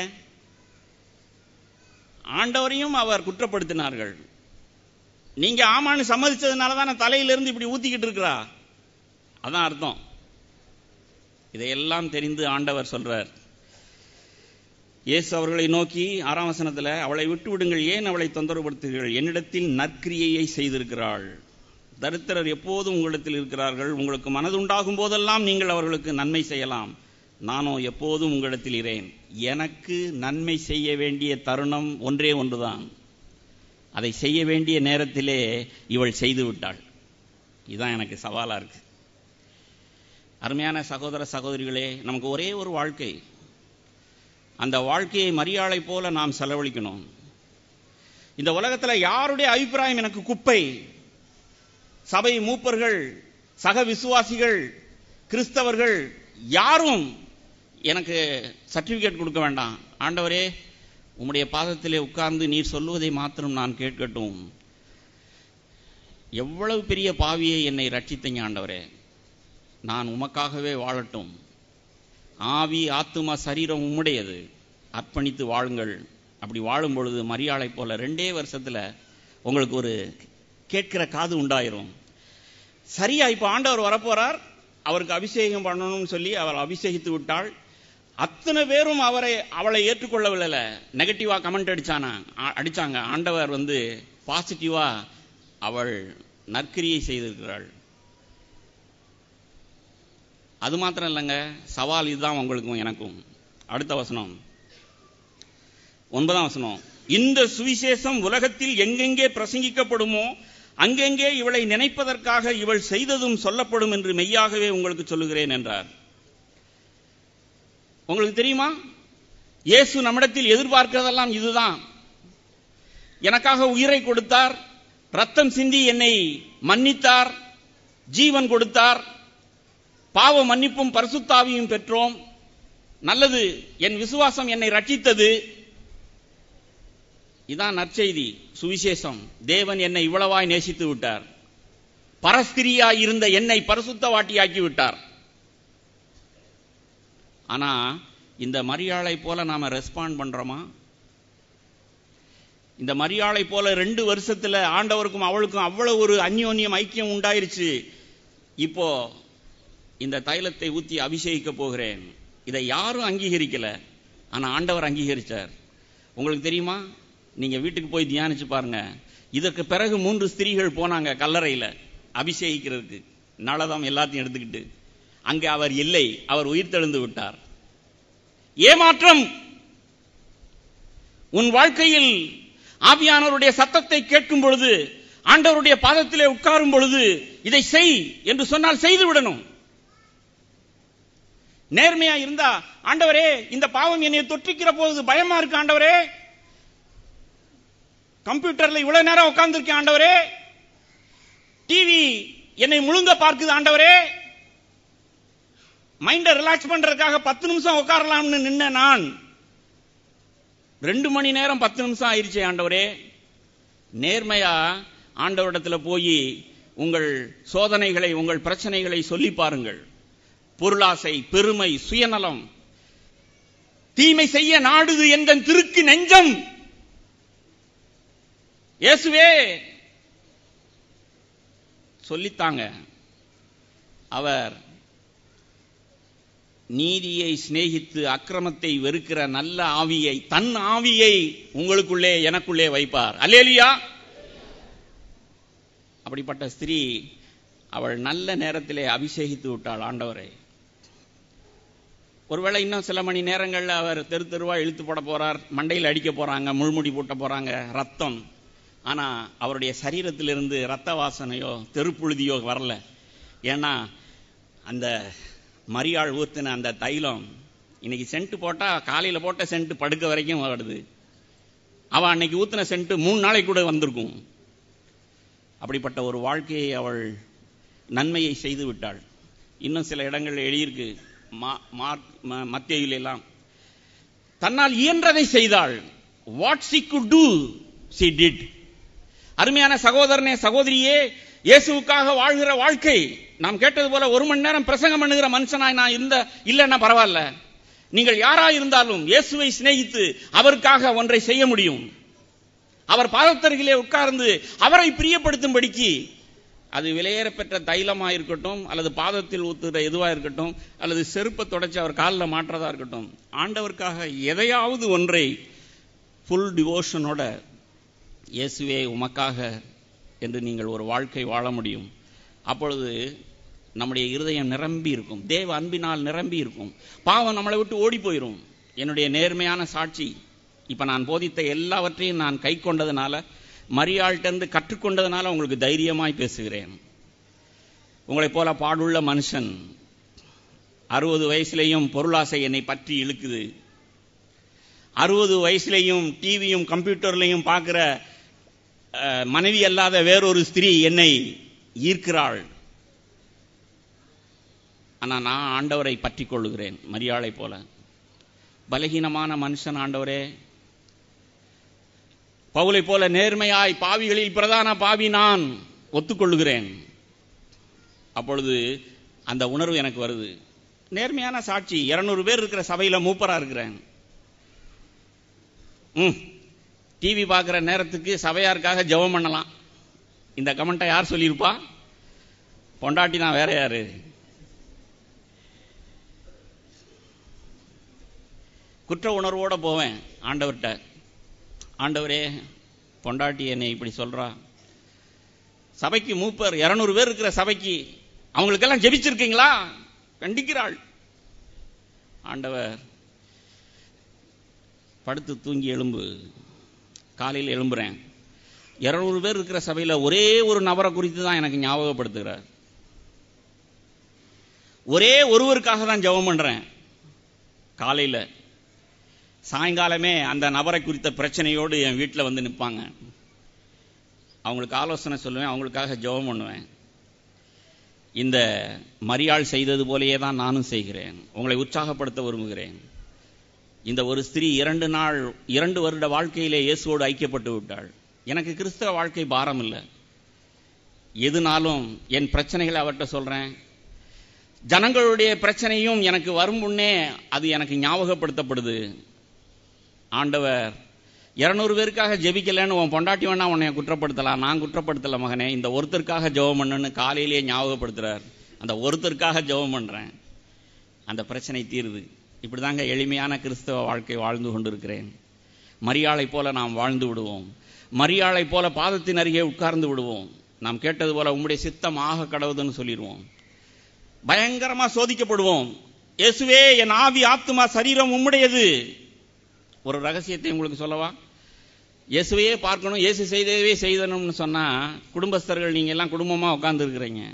ஆண்டவரையும் அவர் குற்றப்படுத்தினார்கள் நீங்க ஆமான்னு சம்மதிச்சதுனால தான் தலையிலிருந்து இப்படி ஊத்திக்கிட்டு இருக்கிறா அதான் அர்த்தம் இதையெல்லாம் தெரிந்து ஆண்டவர் சொல்றார் இயேசு அவர்களை நோக்கி ஆறாம் வசனத்துல அவளை விட்டு விடுங்கள் ஏன் அவளை தொந்தரவுபடுத்துகிறீர்கள் என்னிடத்தில் நற்கிரியையை செய்திருக்கிறாள் தரித்திரர் எப்போதும் உங்களிடத்தில் இருக்கிறார்கள் உங்களுக்கு மனதுண்டாகும் போதெல்லாம் நீங்கள் அவர்களுக்கு நன்மை செய்யலாம் நானோ எப்போதும் உங்களிடத்தில் இரேன் எனக்கு நன்மை செய்ய வேண்டிய தருணம் ஒன்றே ஒன்றுதான் அதை செய்ய வேண்டிய நேரத்திலே இவள் செய்து விட்டாள் இதுதான் எனக்கு சவாலா இருக்கு அருமையான சகோதர சகோதரிகளே நமக்கு ஒரே ஒரு வாழ்க்கை அந்த வாழ்க்கையை மரியாதை போல நாம் செலவழிக்கணும் இந்த உலகத்துல யாருடைய அபிப்பிராயம் எனக்கு குப்பை சபை மூப்பர்கள் சக விசுவாசிகள் கிறிஸ்தவர்கள் யாரும் எனக்கு சர்டிபிகேட் கொடுக்க வேண்டாம் ஆண்டவரே உம்முடைய பாதத்திலே உட்கார்ந்து நீர் சொல்லுவதை மாத்திரம் நான் கேட்கட்டும் எவ்வளவு பெரிய பாவியை என்னை ரட்சித்தீங்க ஆண்டவரே நான் உமக்காகவே வாழட்டும் ஆவி ஆத்துமா சரீரம் உம்முடையது அர்ப்பணித்து வாழுங்கள் அப்படி வாழும் பொழுது மரியாதை போல ரெண்டே வருஷத்துல உங்களுக்கு ஒரு கேட்கிற காது உண்டாயிரும் சரியா இப்ப ஆண்டவர் வரப்போறார் அவருக்கு அபிஷேகம் பண்ணணும்னு சொல்லி அவர் அபிஷேகித்து விட்டாள் அத்தனை பேரும் அவரை அவளை ஏற்றுக்கொள்ளவில்லை நெகட்டிவா கமெண்ட் அடிச்சானா அ- அடிச்சாங்க ஆண்டவர் வந்து பாசிட்டிவா அவள் நற்கிரியை செய்திருக்கிறாள் அது மாத்திரம் இல்லைங்க சவால் இதுதான் உங்களுக்கும் எனக்கும் அடுத்த வசனம் ஒன்பதாம் வசனம் இந்த சுவிசேஷம் உலகத்தில் எங்கெங்கே பிரசங்கிக்கப்படுமோ அங்கெங்கே இவளை நினைப்பதற்காக இவள் செய்ததும் சொல்லப்படும் என்று மெய்யாகவே உங்களுக்கு சொல்லுகிறேன் என்றார் உங்களுக்கு தெரியுமா இயேசு நம்மிடத்தில் எதிர்பார்க்கிறதெல்லாம் இதுதான் எனக்காக உயிரை கொடுத்தார் ரத்தம் சிந்தி என்னை மன்னித்தார் ஜீவன் கொடுத்தார் பாவ மன்னிப்பும் பரிசுத்தாவியும் பெற்றோம் நல்லது என் விசுவாசம் என்னை ரட்சித்தது இதான் நற்செய்தி சுவிசேஷம் தேவன் என்னை இவ்வளவாய் நேசித்து விட்டார் பரஸ்திரியாய் இருந்த என்னை பரிசுத்தவாட்டியாக்கி விட்டார் ஆனா இந்த மரியாளை போல நாம ரெஸ்பாண்ட் பண்றோமா இந்த மரியாளை போல ரெண்டு வருஷத்துல ஆண்டவருக்கும் அவளுக்கும் அவ்வளவு ஒரு அந்யோன்யம் ஐக்கியம் உண்டாயிருச்சு இப்போ இந்த தைலத்தை ஊத்தி அபிஷேகிக்க போகிறேன் இதை யாரும் அங்கீகரிக்கல ஆனா ஆண்டவர் அங்கீகரிச்சார் உங்களுக்கு தெரியுமா நீங்க வீட்டுக்கு போய் தியானிச்சு பாருங்க இதற்கு பிறகு மூன்று ஸ்திரீகள் போனாங்க கல்லறையில அபிஷேகிக்கிறதுக்கு நலதம் எல்லாத்தையும் எடுத்துக்கிட்டு அங்கே அவர் இல்லை அவர் உயிர் தெழுந்து விட்டார் ஏமாற்றம் உன் வாழ்க்கையில் ஆவியானவருடைய சத்தத்தை கேட்கும் பொழுது ஆண்டவருடைய பாதத்திலே உட்காரும் பொழுது இதை செய் என்று சொன்னால் செய்து விடணும் நேர்மையா இருந்தா ஆண்டவரே இந்த பாவம் என்னை தொற்றிக்கிற போது பயமா இருக்கு ஆண்டவரே கம்ப்யூட்டர்ல இவ்வளவு நேரம் உட்கார்ந்துருக்கேன் ஆண்டவரே டிவி என்னை முழுங்க பார்க்குது ஆண்டவரே மைண்ட ரிலாக்ஸ் பண்றதுக்காக பத்து நிமிஷம் உட்காரலாம்னு நின்ன நான் ரெண்டு மணி நேரம் பத்து நிமிஷம் ஆயிருச்சு ஆண்டவரே நேர்மையா ஆண்டவரிடத்துல போய் உங்கள் சோதனைகளை உங்கள் பிரச்சனைகளை சொல்லி பாருங்கள் பொருளாசை பெருமை சுயநலம் தீமை செய்ய நாடுது என்ற திருக்கு நெஞ்சம் இயேசுவே சொல்லித்தாங்க அவர் நீதியை சிநேகித்து அக்கிரமத்தை வெறுக்கிற நல்ல ஆவியை தன் ஆவியை உங்களுக்குள்ளே எனக்குள்ளே வைப்பார் அல்லேலியா அப்படிப்பட்ட ஸ்திரீ அவள் நல்ல நேரத்திலே அபிஷேகித்து விட்டாள் ஆண்டவரை ஒருவேளை இன்னும் சில மணி நேரங்கள்ல அவர் தெரு தெருவா இழுத்து போட போறார் மண்டையில் அடிக்க போறாங்க முள்முடி போட்ட போறாங்க ரத்தம் ஆனா அவருடைய சரீரத்திலிருந்து ரத்த வாசனையோ தெருப்புழுதியோ வரல ஏன்னா அந்த மரியாள் ஊத்தின அந்த தைலம் இன்னைக்கு சென்ட் போட்டா காலையில போட்ட சென்ட் படுக்க வரைக்கும் வருது அவ அன்னைக்கு ஊத்தின சென்ட் மூணு நாளைக்கு கூட வந்திருக்கும் அப்படிப்பட்ட ஒரு வாழ்க்கையை அவள் நன்மையை செய்து விட்டாள் இன்னும் சில இடங்கள்ல எழுதியிருக்கு மா- மார்க் ம- மத்தேயுல எல்லாம் தன்னால் இயன்றதை செய்தாள் what she could do she did அருமையான சகோதரனே சகோதரியே இயேசுவுக்காக வாழ்கிற வாழ்க்கை நாம் கேட்டது போல ஒரு மணி நேரம் பிரசங்கம் பண்ணுகிற மனுஷனாய் நான் இருந்த இல்லைன்னா பரவாயில்ல நீங்கள் யாரா இருந்தாலும் இயேசுவை சிநேகித்து அவருக்காக ஒன்றை செய்ய முடியும் அவர் பாதத்தருகிலே உட்கார்ந்து அவரை பிரியப்படுத்தும்படிக்கு அது விலையேறப்பெற்ற தைலமா இருக்கட்டும் அல்லது பாதத்தில் ஊத்துற எதுவா இருக்கட்டும் அல்லது செருப்பை தொடச்சி அவர் காலில் மாற்றதா இருக்கட்டும் ஆண்டவருக்காக எதையாவது ஒன்றை ஃபுல் டிவோஷனோட இயேசுவே உமக்காக என்று நீங்கள் ஒரு வாழ்க்கை வாழ முடியும் அப்பொழுது நம்முடைய இருதயம் நிரம்பி இருக்கும் தேவ அன்பினால் நிரம்பி இருக்கும் பாவம் நம்மளை விட்டு ஓடி போயிடும் என்னுடைய நேர்மையான சாட்சி இப்ப நான் போதித்த எல்லாவற்றையும் நான் கை கொண்டதுனால மரியாள்கிட்ட கற்றுக்கொண்டதுனால உங்களுக்கு தைரியமாய் பேசுகிறேன் உங்களைப் போல பாடுள்ள மனுஷன் அறுபது வயசுலேயும் பொருளாசை என்னை பற்றி இழுக்குது அறுபது வயசுலேயும் டிவியும் கம்ப்யூட்டர்லையும் பார்க்கிற அஹ், மனைவி அல்லாத வேறொரு ஸ்திரீ என்னை ஈர்க்கிறாள் ஆனா நான் ஆண்டவரை பற்றி கொள்ளுகிறேன் மரியாளை போல பலகீனமான மனுஷன் ஆண்டவரே பவுலை போல நேர்மையாய் பாவிகளில் பிரதான பாவி நான் ஒத்துக்கொள்ளுகிறேன் அப்பொழுது அந்த உணர்வு எனக்கு வருது நேர்மையான சாட்சி இருநூறு பேர் இருக்கிற சபையில மூப்பரா இருக்கிறேன் ம் டிவி பார்க்குற நேரத்துக்கு சபையாருக்காக ஜெபம் பண்ணலாம் இந்த கமெண்ட்டை யார் சொல்லியிருப்பா பொண்டாட்டி நான் வேற யாரு குற்ற உணர்வோட போவேன் ஆண்டவர்கிட்ட ஆண்டவரே பொண்டாட்டி என்னை இப்படி சொல்றா சபைக்கு மூப்பர் இருநூறு பேர் இருக்கிற சபைக்கு அவங்களுக்கெல்லாம் ஜெபிச்சிருக்கீங்களா கண்டிக்கிறாள் ஆண்டவர் படுத்து தூங்கி எழும்பு காலையில் எழும்புறேன் இருநூறு பேர் இருக்கிற சபையில ஒரே ஒரு நபரை குறித்து தான் எனக்கு ஞாபகப்படுத்துகிறார் ஒரே ஒருவருக்காக தான் ஜெபம் பண்றேன் காலையில சாயங்காலமே அந்த நபரை குறித்த பிரச்சனையோடு என் வீட்டில் வந்து நிற்பாங்க அவங்களுக்கு ஆலோசனை சொல்லுவேன் அவங்களுக்காக ஜெபம் பண்ணுவேன் இந்த மரியாள் செய்தது போலயே தான் நானும் செய்கிறேன் உங்களை உற்சாகப்படுத்த விரும்புகிறேன் இந்த ஒரு ஸ்திரீ இரண்டு நாள் இரண்டு வருட வாழ்க்கையிலே இயேசுவோடு ஐக்கியப்பட்டு விட்டாள் எனக்கு கிறிஸ்தவ வாழ்க்கை பாரம் இல்லை எதுனாலும் என் பிரச்சனைகளை அவர்கிட்ட சொல்றேன் ஜனங்களுடைய பிரச்சனையும் எனக்கு வரும் முன்னே அது எனக்கு ஞாபகப்படுத்தப்படுது ஆண்டவர் இருநூறு பேருக்காக ஜெபிக்கலைன்னு உன் பொண்டாட்டி வேணா உன்னை குற்றப்படுத்தலாம் நான் குற்றப்படுத்தல மகனே இந்த ஒருத்தருக்காக ஜெபம் பண்ணுன்னு காலையிலேயே ஞாபகப்படுத்துறார் அந்த ஒருத்தருக்காக ஜெபம் பண்றேன் அந்த பிரச்சனை தீருது இப்படிதாங்க எளிமையான கிறிஸ்தவ வாழ்க்கை வாழ்ந்து கொண்டிருக்கிறேன் மரியாளை போல நாம் வாழ்ந்து விடுவோம் மரியாளை போல பாதத்தின் அருகே உட்கார்ந்து விடுவோம் நாம் கேட்டது போல உம்முடைய சித்தம் ஆக கடவுதுன்னு சொல்லிடுவோம் பயங்கரமா சோதிக்கப்படுவோம் இயேசுவே என் ஆவி ஆத்துமா சரீரம் உம்முடையது ஒரு ரகசியத்தை உங்களுக்கு சொல்லவா இயேசுவையே பார்க்கணும் இயேசு செய்தவே செய்தணும்னு சொன்னா குடும்பஸ்தர்கள் நீங்க எல்லாம் குடும்பமா உட்கார்ந்து இருக்கிறீங்க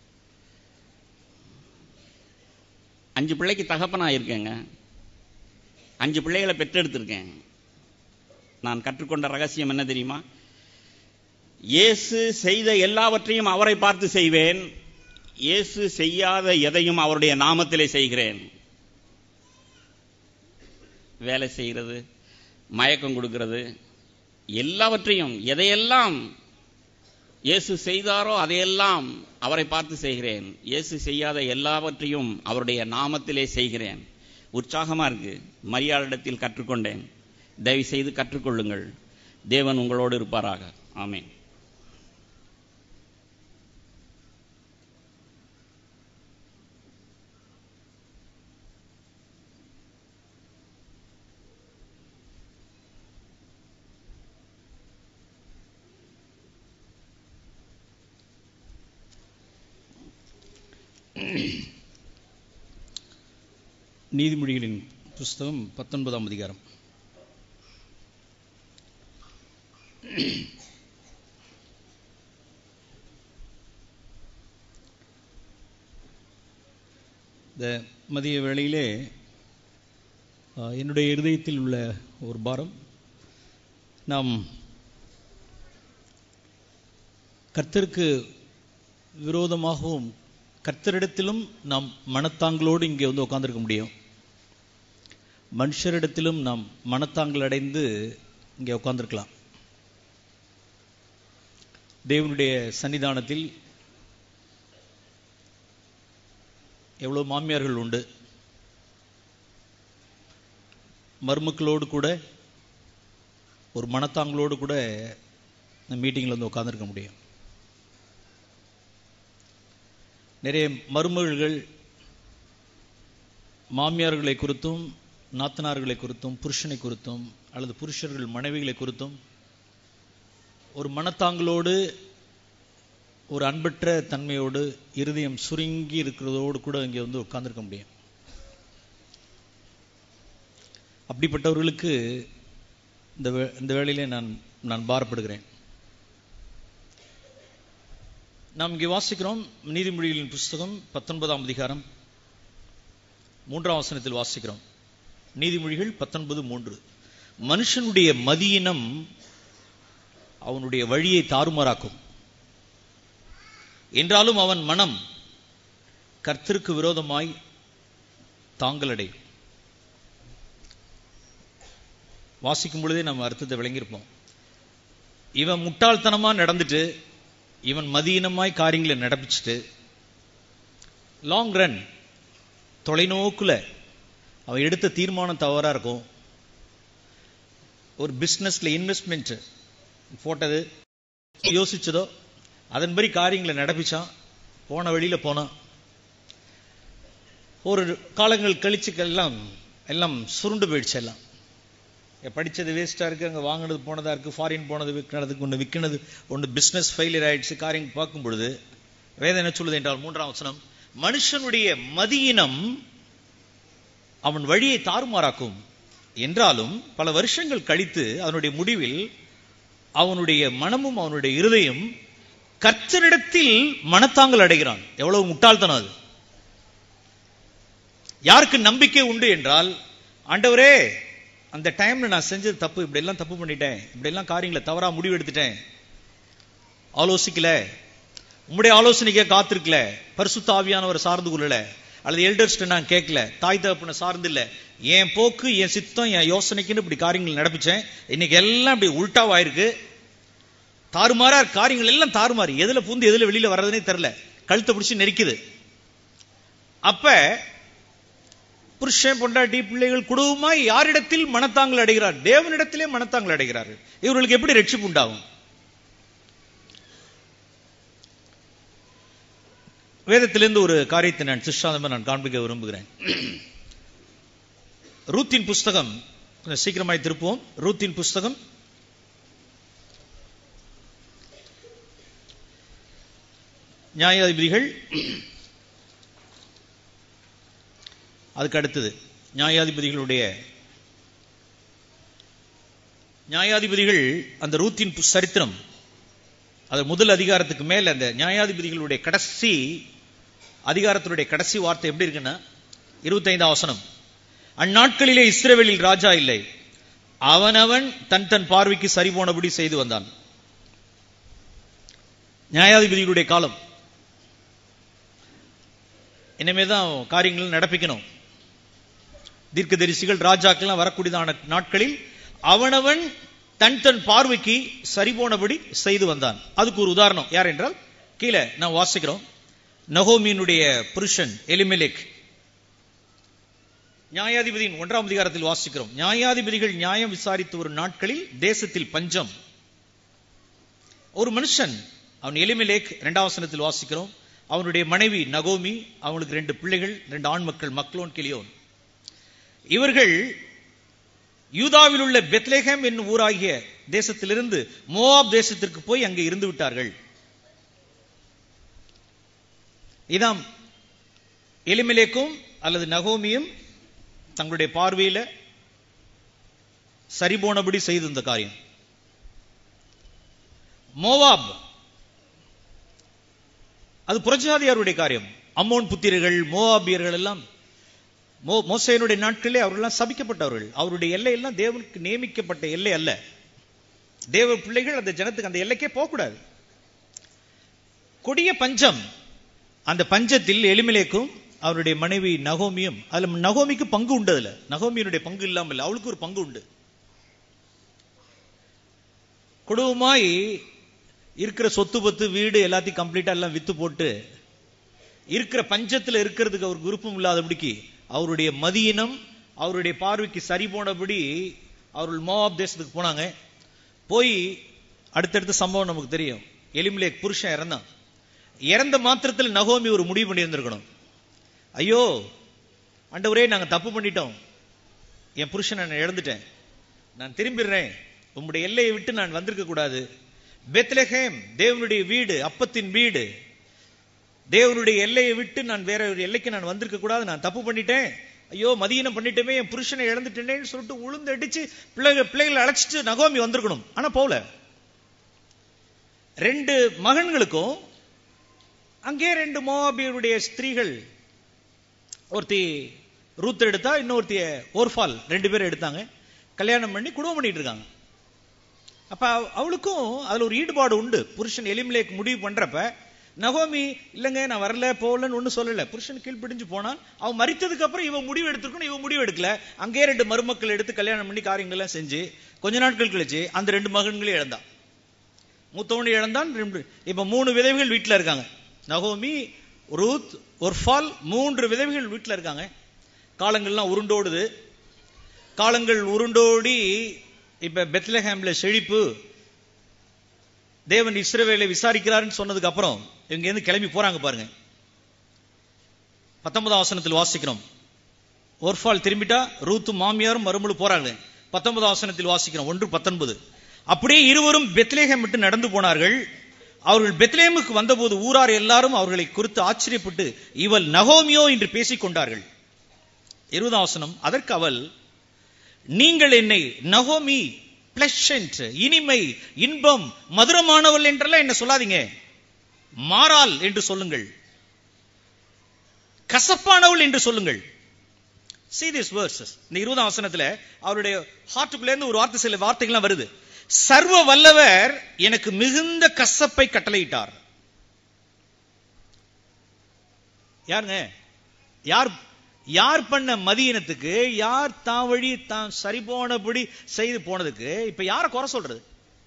அஞ்சு பிள்ளைக்கு தகப்பனா இருக்கேங்க அஞ்சு பிள்ளைகளை பெற்றெடுத்திருக்கேன் நான் கற்றுக்கொண்ட ரகசியம் என்ன தெரியுமா இயேசு செய்த எல்லாவற்றையும் அவரை பார்த்து செய்வேன் இயேசு செய்யாத எதையும் அவருடைய நாமத்திலே செய்கிறேன் வேலை செய்கிறது மயக்கம் கொடுக்கிறது எல்லாவற்றையும் எதையெல்லாம் இயேசு செய்தாரோ அதையெல்லாம் அவரை பார்த்து செய்கிறேன் இயேசு செய்யாத எல்லாவற்றையும் அவருடைய நாமத்திலே செய்கிறேன் உற்சாகமா இருக்கு மரியாதையிடத்தில் கற்றுக்கொண்டேன் தயவு செய்து கற்றுக்கொள்ளுங்கள் தேவன் உங்களோடு இருப்பாராக ஆமென்
நீதிமொழிகளின் புஸ்தகம் பத்தொன்பதாம் அதிகாரம் இந்த மதிய வேளையிலே ஆ, என்னுடைய இருதயத்தில் உள்ள ஒரு பாரம் நாம் கர்த்தருக்கு விரோதமாகவும் கர்த்தரிடத்திலும் நாம் மனத்தாங்களோடு இங்கே வந்து உட்கார்ந்திருக்க முடியும் மனுஷரிடத்திலும் நாம் மனத்தாங்கள் அடைந்து இங்கே உட்கார்ந்திருக்கலாம் தேவனுடைய சன்னிதானத்தில் எவ்வளோ மாமியார்கள் உண்டு மருமக்களோடு கூட ஒரு மனத்தாங்களோடு கூட இந்த மீட்டிங்கில் வந்து உட்கார்ந்திருக்க முடியும் நிறைய மருமகள்கள் மாமியார்களை குறித்தும் நாத்தனார்களை குறித்தும் புருஷனை குறித்தும் அல்லது புருஷர்கள் மனைவிகளை குறித்தும் ஒரு மனத்தாங்களோடு ஒரு அன்பற்ற தன்மையோடு இருதயம் சுருங்கி இருக்கிறதோடு கூட இங்கே வந்து உட்கார்ந்திருக்க முடியும் அப்படிப்பட்டவர்களுக்கு இந்த வே- இந்த வேளையிலே நான் நான் பாரப்படுகிறேன் நாம் இங்கே வாசிக்கிறோம் நீதிமொழிகளின் புஸ்தகம் பத்தொன்பதாம் அதிகாரம் மூன்றாம் வசனத்தில் வாசிக்கிறோம் நீதிமொழிகள் பத்தொன்பது மூன்று மனுஷனுடைய மதியினம் அவனுடைய வழியை தாறுமாறாக்கும் என்றாலும் அவன் மனம் கர்த்தருக்கு விரோதமாய் தாங்களடையும் வாசிக்கும் பொழுதே நம்ம அர்த்தத்தை விளங்கியிருப்போம் இவன் முட்டாள்தனமா நடந்துட்டு இவன் மதியினமாய் காரியங்களை நடப்பிச்சுட்டு லாங் ரன் தொலைநோக்குல அவன் எடுத்த தீர்மானம் தவறா இருக்கும் ஒரு பிசினஸ்ல இன்வெஸ்ட்மெண்ட் போட்டது யோசிச்சதோ அதன்படி காரியங்களை நடப்பிச்சான் போன வழியில போனான் ஒரு காலங்கள் கழிச்சு எல்லாம் எல்லாம் சுருண்டு போயிடுச்சு எல்லாம் இங்க படிச்சது வேஸ்டா இருக்கு அங்க வாங்கினது போனதா இருக்கு ஃபாரின் போனது விற்கிறதுக்கு ஒன்று விற்கினது ஒன்று பிசினஸ் ஃபெயிலியர் ஆயிடுச்சு காரியம் பார்க்கும் பொழுது வேதம் என்ன சொல்லுது என்றால் மூன்றாம் வசனம் மனுஷனுடைய மதியினம் அவன் வழியை தாறுமாறாக்கும் என்றாலும் பல வருஷங்கள் கழித்து அதனுடைய முடிவில் அவனுடைய மனமும் அவனுடைய இருதயம் கர்த்தரிடத்தில் மனத்தாங்கல் அடைகிறான் எவ்வளவு முட்டாள்தனம் அது யாருக்கு நம்பிக்கை உண்டு என்றால் ஆண்டவரே அந்த டைம்ல நான் செஞ்சது தப்பு இப்படி எல்லாம் தப்பு பண்ணிட்டேன் இப்படி எல்லாம் காரியங்களை தவறா முடிவு எடுத்துட்டேன் ஆலோசிக்கல உம்முடைய ஆலோசனைக்கே காத்திருக்கல பரிசுத்த ஆவியானவர் சார்ந்து கொள்ளல அல்லது எல்டர்ஸ்ட நான் கேட்கல தாய் தகப்பனை சார்ந்து இல்ல என் போக்கு என் சித்தம் என் யோசனைக்குன்னு இப்படி காரியங்கள் நடப்பிச்சேன் இன்னைக்கு எல்லாம் இப்படி உல்டாவாயிருக்கு தாறுமாறா காரியங்கள் எல்லாம் தாறுமாறு எதுல பூந்து எதுல வெளியில வர்றதுனே தெரியல கழுத்தை பிடிச்சு நெரிக்குது அப்ப புருஷன் பொண்டாட்டி பிள்ளைகள் குடும்பமாய் யாரிடத்தில் மனத்தாங்கள் அடைகிறார் தேவனிடத்திலே மனத்தாங்கள் அடைகிறார்கள் இவர்களுக்கு எப்படி ரட்சிப்பு உண்டாகும் வேதத்திலிருந்து ஒரு காரியத்தை நான் சிஷ்டாந்தமா நான் காண்பிக்க விரும்புகிறேன் ரூத்தின் புஸ்தகம் கொஞ்சம் சீக்கிரமாய் திருப்புவோம் ரூத்தின் புஸ்தகம் நியாயாதிபதிகள் அதுக்கு அடுத்தது நியாயாதிபதிகளுடைய நியாயாதிபதிகள் அந்த ரூத்தின் பு- சரித்திரம் அது முதல் அதிகாரத்துக்கு மேல அந்த நியாயாதிபதிகளுடைய கடைசி அதிகாரத்தினுடைய கடைசி வார்த்தை எப்படி இருக்குன்னா இருபத்தைந்தாம் வசனம் அந்நாட்களிலே இஸ்ரவேலில் ராஜா இல்லை அவனவன் தன் தன் பார்வைக்கு சரி போனபடி செய்து வந்தான் நியாயாதிபதிகளுடைய காலம் இனிமே தான் காரியங்கள் நடப்பிக்கணும் தீர்க்கதரிசிகள் ராஜாக்கள்லாம் வரக்கூடியதான நாட்களில் அவனவன் தன் தன் பார்வைக்கு சரிபோனபடி செய்து வந்தான் அதுக்கு ஒரு உதாரணம் யார் என்றால் கீழே நான் வாசிக்கிறோம் நகோமியினுடைய புருஷன் எலிமெலேக் நியாயாதிபதியின் ஒன்றாம் அதிகாரத்தில் வாசிக்கிறோம் நியாயாதிபதிகள் நியாயம் விசாரித்து வரும் நாட்களில் தேசத்தில் பஞ்சம் ஒரு மனுஷன் அவன் எலிமெலேக் இரண்டாம் வசனத்தில் வாசிக்கிறோம் அவனுடைய மனைவி நகோமி அவனுக்கு ரெண்டு பிள்ளைகள் ரெண்டு ஆண் மக்கள் மக்லோன் கிளியோன் இவர்கள் யூதாவில் உள்ள பெத்லேஹேம் என்னும் ஊராகிய தேசத்திலிருந்து மோவாப் தேசத்திற்கு போய் அங்கே இருந்து விட்டார்கள் இதாம் எலிமெலேக்கும் அல்லது நகோமியும் தங்களுடைய பார்வையில சரிபோனபடி செய்து இந்த காரியம் மோவாப் அது புறஜாதியாருடைய காரியம் அம்மோன் புத்திரர்கள் மோவாபியர்கள் எல்லாம் மோ மோசையனுடைய நாட்களிலே அவர்களெல்லாம் சபிக்கப்பட்டவர்கள் அவருடைய எல்லை எல்லாம் தேவனுக்கு நியமிக்கப்பட்ட எல்லை அல்ல தேவ பிள்ளைகள் அந்த ஜனத்துக்கு அந்த எல்லைக்கே போகக்கூடாது கொடிய பஞ்சம் அந்த பஞ்சத்தில் எளிமிலேக்கும் அவருடைய மனைவி நகோமியும் அதுல நகோமிக்கு பங்கு உண்டு அதுல நகோமியினுடைய பங்கு இல்லாமல் இல்லை அவளுக்கு ஒரு பங்கு உண்டு குடும்பமாய் இருக்கிற சொத்து பத்து வீடு எல்லாத்தையும் கம்ப்ளீட்டா எல்லாம் வித்து போட்டு இருக்கிற பஞ்சத்துல இருக்கிறதுக்கு அவருக்கு விருப்பம் இல்லாதபடிக்கு அவருடைய மதியினம் அவருடைய பார்வைக்கு சரி போனபடி அவர்கள் மோவாப் தேசத்துக்கு போனாங்க போய் அடுத்தடுத்த சம்பவம் நமக்கு தெரியும் எலிமிலேக் புருஷன் இறந்தான் இறந்த மாத்திரத்தில் நகோமி ஒரு முடிவு பண்ணியிருந்திருக்கணும் ஐயோ ஆண்டவரே நாங்க தப்பு பண்ணிட்டோம் என் புருஷனை நான் இழந்துட்டேன் நான் திரும்பிடுறேன் உம்முடைய எல்லையை விட்டு நான் வந்திருக்க கூடாது பெத்லஹேம் தேவனுடைய வீடு அப்பத்தின் வீடு தேவனுடைய எல்லையை விட்டு நான் வேற ஒரு எல்லைக்கு நான் வந்திருக்க கூடாது நான் தப்பு பண்ணிட்டேன் ஐயோ மதியனம் பண்ணிட்டேமே என் புருஷனை இழந்துட்டேனேன்னு சொல்லிட்டு உளுந்து அடிச்சு பிள்ளைகள் பிள்ளைகளை அழைச்சிட்டு நகோமி வந்திருக்கணும் ஆனா போகல ரெண்டு மகன்களுக்கும் அங்கே ரெண்டு மோவாபியருடைய ஸ்திரீகள் ஒருத்தி ரூத் எடுத்தா இன்னொருத்திய ஓர்ஃபால் ரெண்டு பேரும் எடுத்தாங்க கல்யாணம் பண்ணி குடும்பம் பண்ணிட்டு இருக்காங்க அப்ப அவ- அவளுக்கும் அதுல ஒரு ஈடுபாடு உண்டு புருஷன் எலிமிலேக்கு முடிவு பண்றப்ப நகோமி இல்லங்க நான் வரல போகலன்னு ஒண்ணு சொல்லல புருஷன் கீழ்ப்பிடிஞ்சு போனான் அவன் மரித்ததுக்கு அப்புறம் இவன் முடிவு எடுத்திருக்கணும் இவன் முடிவு எடுக்கல அங்கே ரெண்டு மருமக்கள் எடுத்து கல்யாணம் பண்ணி காரியங்கள் எல்லாம் செஞ்சு கொஞ்ச நாட்கள் கழிச்சு அந்த ரெண்டு மகன்களையும் இழந்தான் மூத்தவனு இழந்தான் ரெண்டு இப்ப மூணு விதவைகள் வீட்டுல இருக்காங்க நகோமி ரூத் ஒர்ஃபால் மூன்று விதவைகள் வீட்டுல இருக்காங்க காலங்கள்லாம் உருண்டோடுது காலங்கள் உருண்டோடி இப்ப பெத்லஹேம்ல செழிப்பு தேவன் இஸ்ரவேலை விசாரிக்கிறாருன்னு சொன்னதுக்கு அப்புறம் இவங்க இருந்து கிளம்பி போறாங்க பாருங்க பத்தொன்பதாம் வசனத்தில் வாசிக்கிறோம் ஒர்ஃபால் திரும்பிட்டா ரூத்து மாமியாரும் மறுமொழி போறாங்க பத்தொன்பதாம் வசனத்தில் வாசிக்கிறோம் ஒன்று பத்தொன்பது அப்படியே இருவரும் பெத்லேஹேம் விட்டு நடந்து போனார்கள் அவர்கள் பெத்லேமுக்கு வந்தபோது ஊரார் எல்லாரும் அவர்களை குறித்து ஆச்சரியப்பட்டு இவள் நகோமியோ என்று பேசிக் கொண்டார்கள் இருபதாம் வசனம் அதற்கு அவள் நீங்கள் என்னை நகோமி பிளஷன்ட் இனிமை இன்பம் மதுரமானவள் என்றெல்லாம் என்ன சொல்லாதீங்க மாறாள் என்று சொல்லுங்கள் கசப்பானவள் என்று சொல்லுங்கள் see these verses இந்த இருபதாம் வசனத்துல அவருடைய ஹார்ட்டுக்குள்ள இருந்து ஒரு வார்த்தை சில வார்த்தைகள்லாம் வருது சர்வ வல்லவர் எனக்கு மிகுந்த கசப்பை கட்டளையிட்டார் யாருங்க யார் யார் பண்ண மதியினத்துக்கு யார் தான் வழி தான் சரி போனபடி செய்து போனதுக்கு இப்ப யார குறை சொல்றது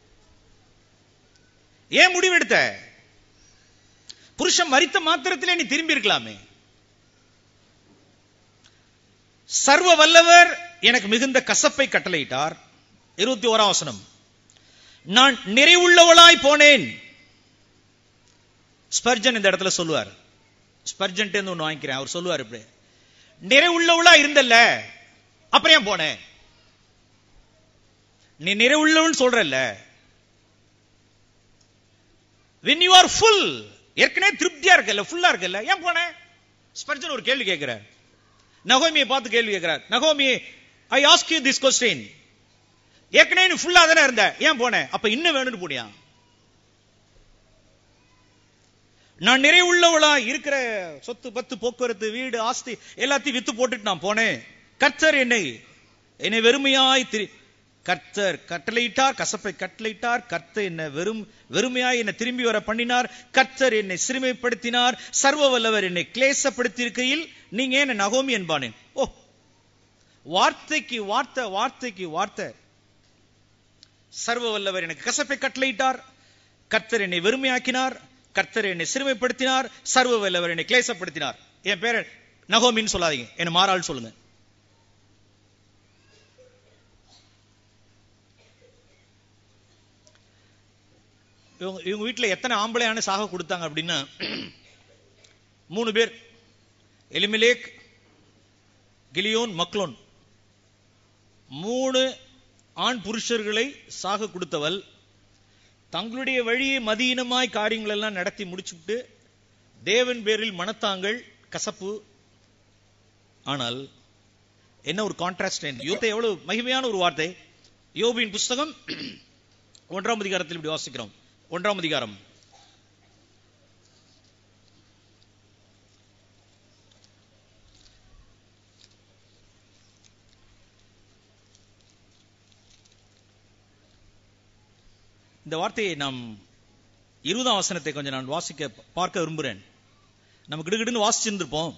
ஏன் முடிவெடுத்த புருஷன் மரித்த மாத்திரத்திலே நீ திரும்பி இருக்கலாமே சர்வ வல்லவர் எனக்கு மிகுந்த கசப்பை கட்டளையிட்டார் இருபத்தி ஓராம் வசனம் நான் நிறைவுள்ளவளாய் போனேன் ஸ்பர்ஜன் இந்த இடத்துல சொல்லுவார் ஸ்பர்ஜன்ட்டு ஒன்னு வாங்கிக்கிறேன் அவர் சொல்லுவார் இப்படி நிறைவுள்ளவளா இருந்தல்ல அப்புறம் ஏன் போனேன் நீ நிறைவுள்ளவன் சொல்றல்ல when you are full ஏற்கனவே திருப்தியா இருக்கல்ல ஃபுல்லா இருக்கல்ல ஏன் போனேன் ஸ்பர்ஜன் ஒரு கேள்வி கேட்கிறார் நகோமியை பார்த்து கேள்வி கேட்கிறார் நகோமி I ask you this question ஏற்கனவே நீ ஃபுல்லா தானே இருந்த ஏன் போன அப்ப இன்னும் வேணும்னு போனியா நான் நிறைவுள்ளவளா இருக்கிற சொத்து பத்து போக்குவரத்து வீடு ஆஸ்தி எல்லாத்தையும் வித்து போட்டுட்டு நான் போனேன் கர்த்தர் என்னை என்னை வெறுமையாய் திரு கர்த்தர் கட்டளையிட்டார் கசப்பை கட்டளையிட்டார் கர்த்தர் என்ன வெறும் வெறுமையாய் என்னை திரும்பி வர பண்ணினார் கர்த்தர் என்னை சிறுமைப்படுத்தினார் சர்வ வல்லவர் என்னை கிளேசப்படுத்தி இருக்கையில் நீங்க ஏன் நகோமி என்பானேன் ஓ வார்த்தைக்கு வார்த்தை வார்த்தைக்கு வார்த்தை சர்வ வல்லவர் எனக்கு கசப்பை கட்டளையிட்டார் கர்த்தர் என்னை வெறுமையாக்கினார் கர்த்தர் என்னை சிறுமைப்படுத்தினார் சர்வ வல்லவர் என்னை கிளேசப்படுத்தினார் என் பேர் நகோமின்னு சொல்லாதீங்க என்ன மாறாள் சொல்லுங்க இவங்க இவங்க வீட்டுல எத்தனை ஆம்பளையான சாக கொடுத்தாங்க அப்படின்னா மூணு பேர் எலிமிலேக் கிலியோன் மக்லோன் மூணு ஆண் புருஷர்களை சாக கொடுத்தவள் தங்களுடைய வழியை மதியினமாய் காரியங்கள் எல்லாம் நடத்தி முடிச்சுட்டு தேவன் பேரில் மனத்தாங்கள் கசப்பு ஆனால் என்ன ஒரு கான்ட்ராஸ்ட் யோத்தை எவ்வளவு மகிமையான ஒரு வார்த்தை யோபின் புஸ்தகம் ஒன்றாம் அதிகாரத்தில் இப்படி வாசிக்கிறோம் ஒன்றாம் அதிகாரம் இந்த வார்த்தையை நாம் இருபதாம் வசனத்தை கொஞ்சம் நான் வாசிக்க பார்க்க விரும்புகிறேன் நம்ம கிடுகிடுன்னு வாசிச்சிருந்திருப்போம்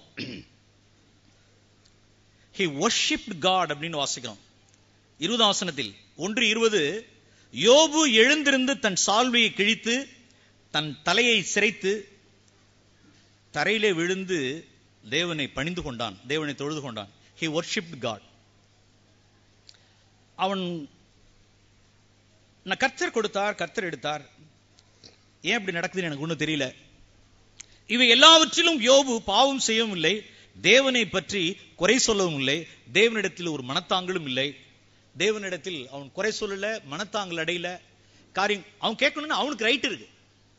ஹி worshiped காட் அப்படின்னு வாசிக்கிறோம் இருபதாம் வசனத்தில் ஒன்று இருபது யோபு எழுந்திருந்து தன் சால்வையை கிழித்து தன் தலையை சிரைத்து தரையிலே விழுந்து தேவனை பணிந்து கொண்டான் தேவனை தொழுது கொண்டான் ஹி worshiped காட் அவன் நான் கர்த்தர் கொடுத்தார் கர்த்தர் எடுத்தார் ஏன் இப்படி நடக்குதுன்னு எனக்கு ஒன்றும் தெரியல இவை எல்லாவற்றிலும் யோபு பாவம் செய்யவும் இல்லை தேவனை பற்றி குறை சொல்லவும் இல்லை தேவனிடத்தில் ஒரு மனத்தாங்களும் இல்லை தேவனிடத்தில் அவன் குறை சொல்லல மனத்தாங்கல் அடையில காரியம் அவன் கேட்கணும்னு அவனுக்கு ரைட் இருக்கு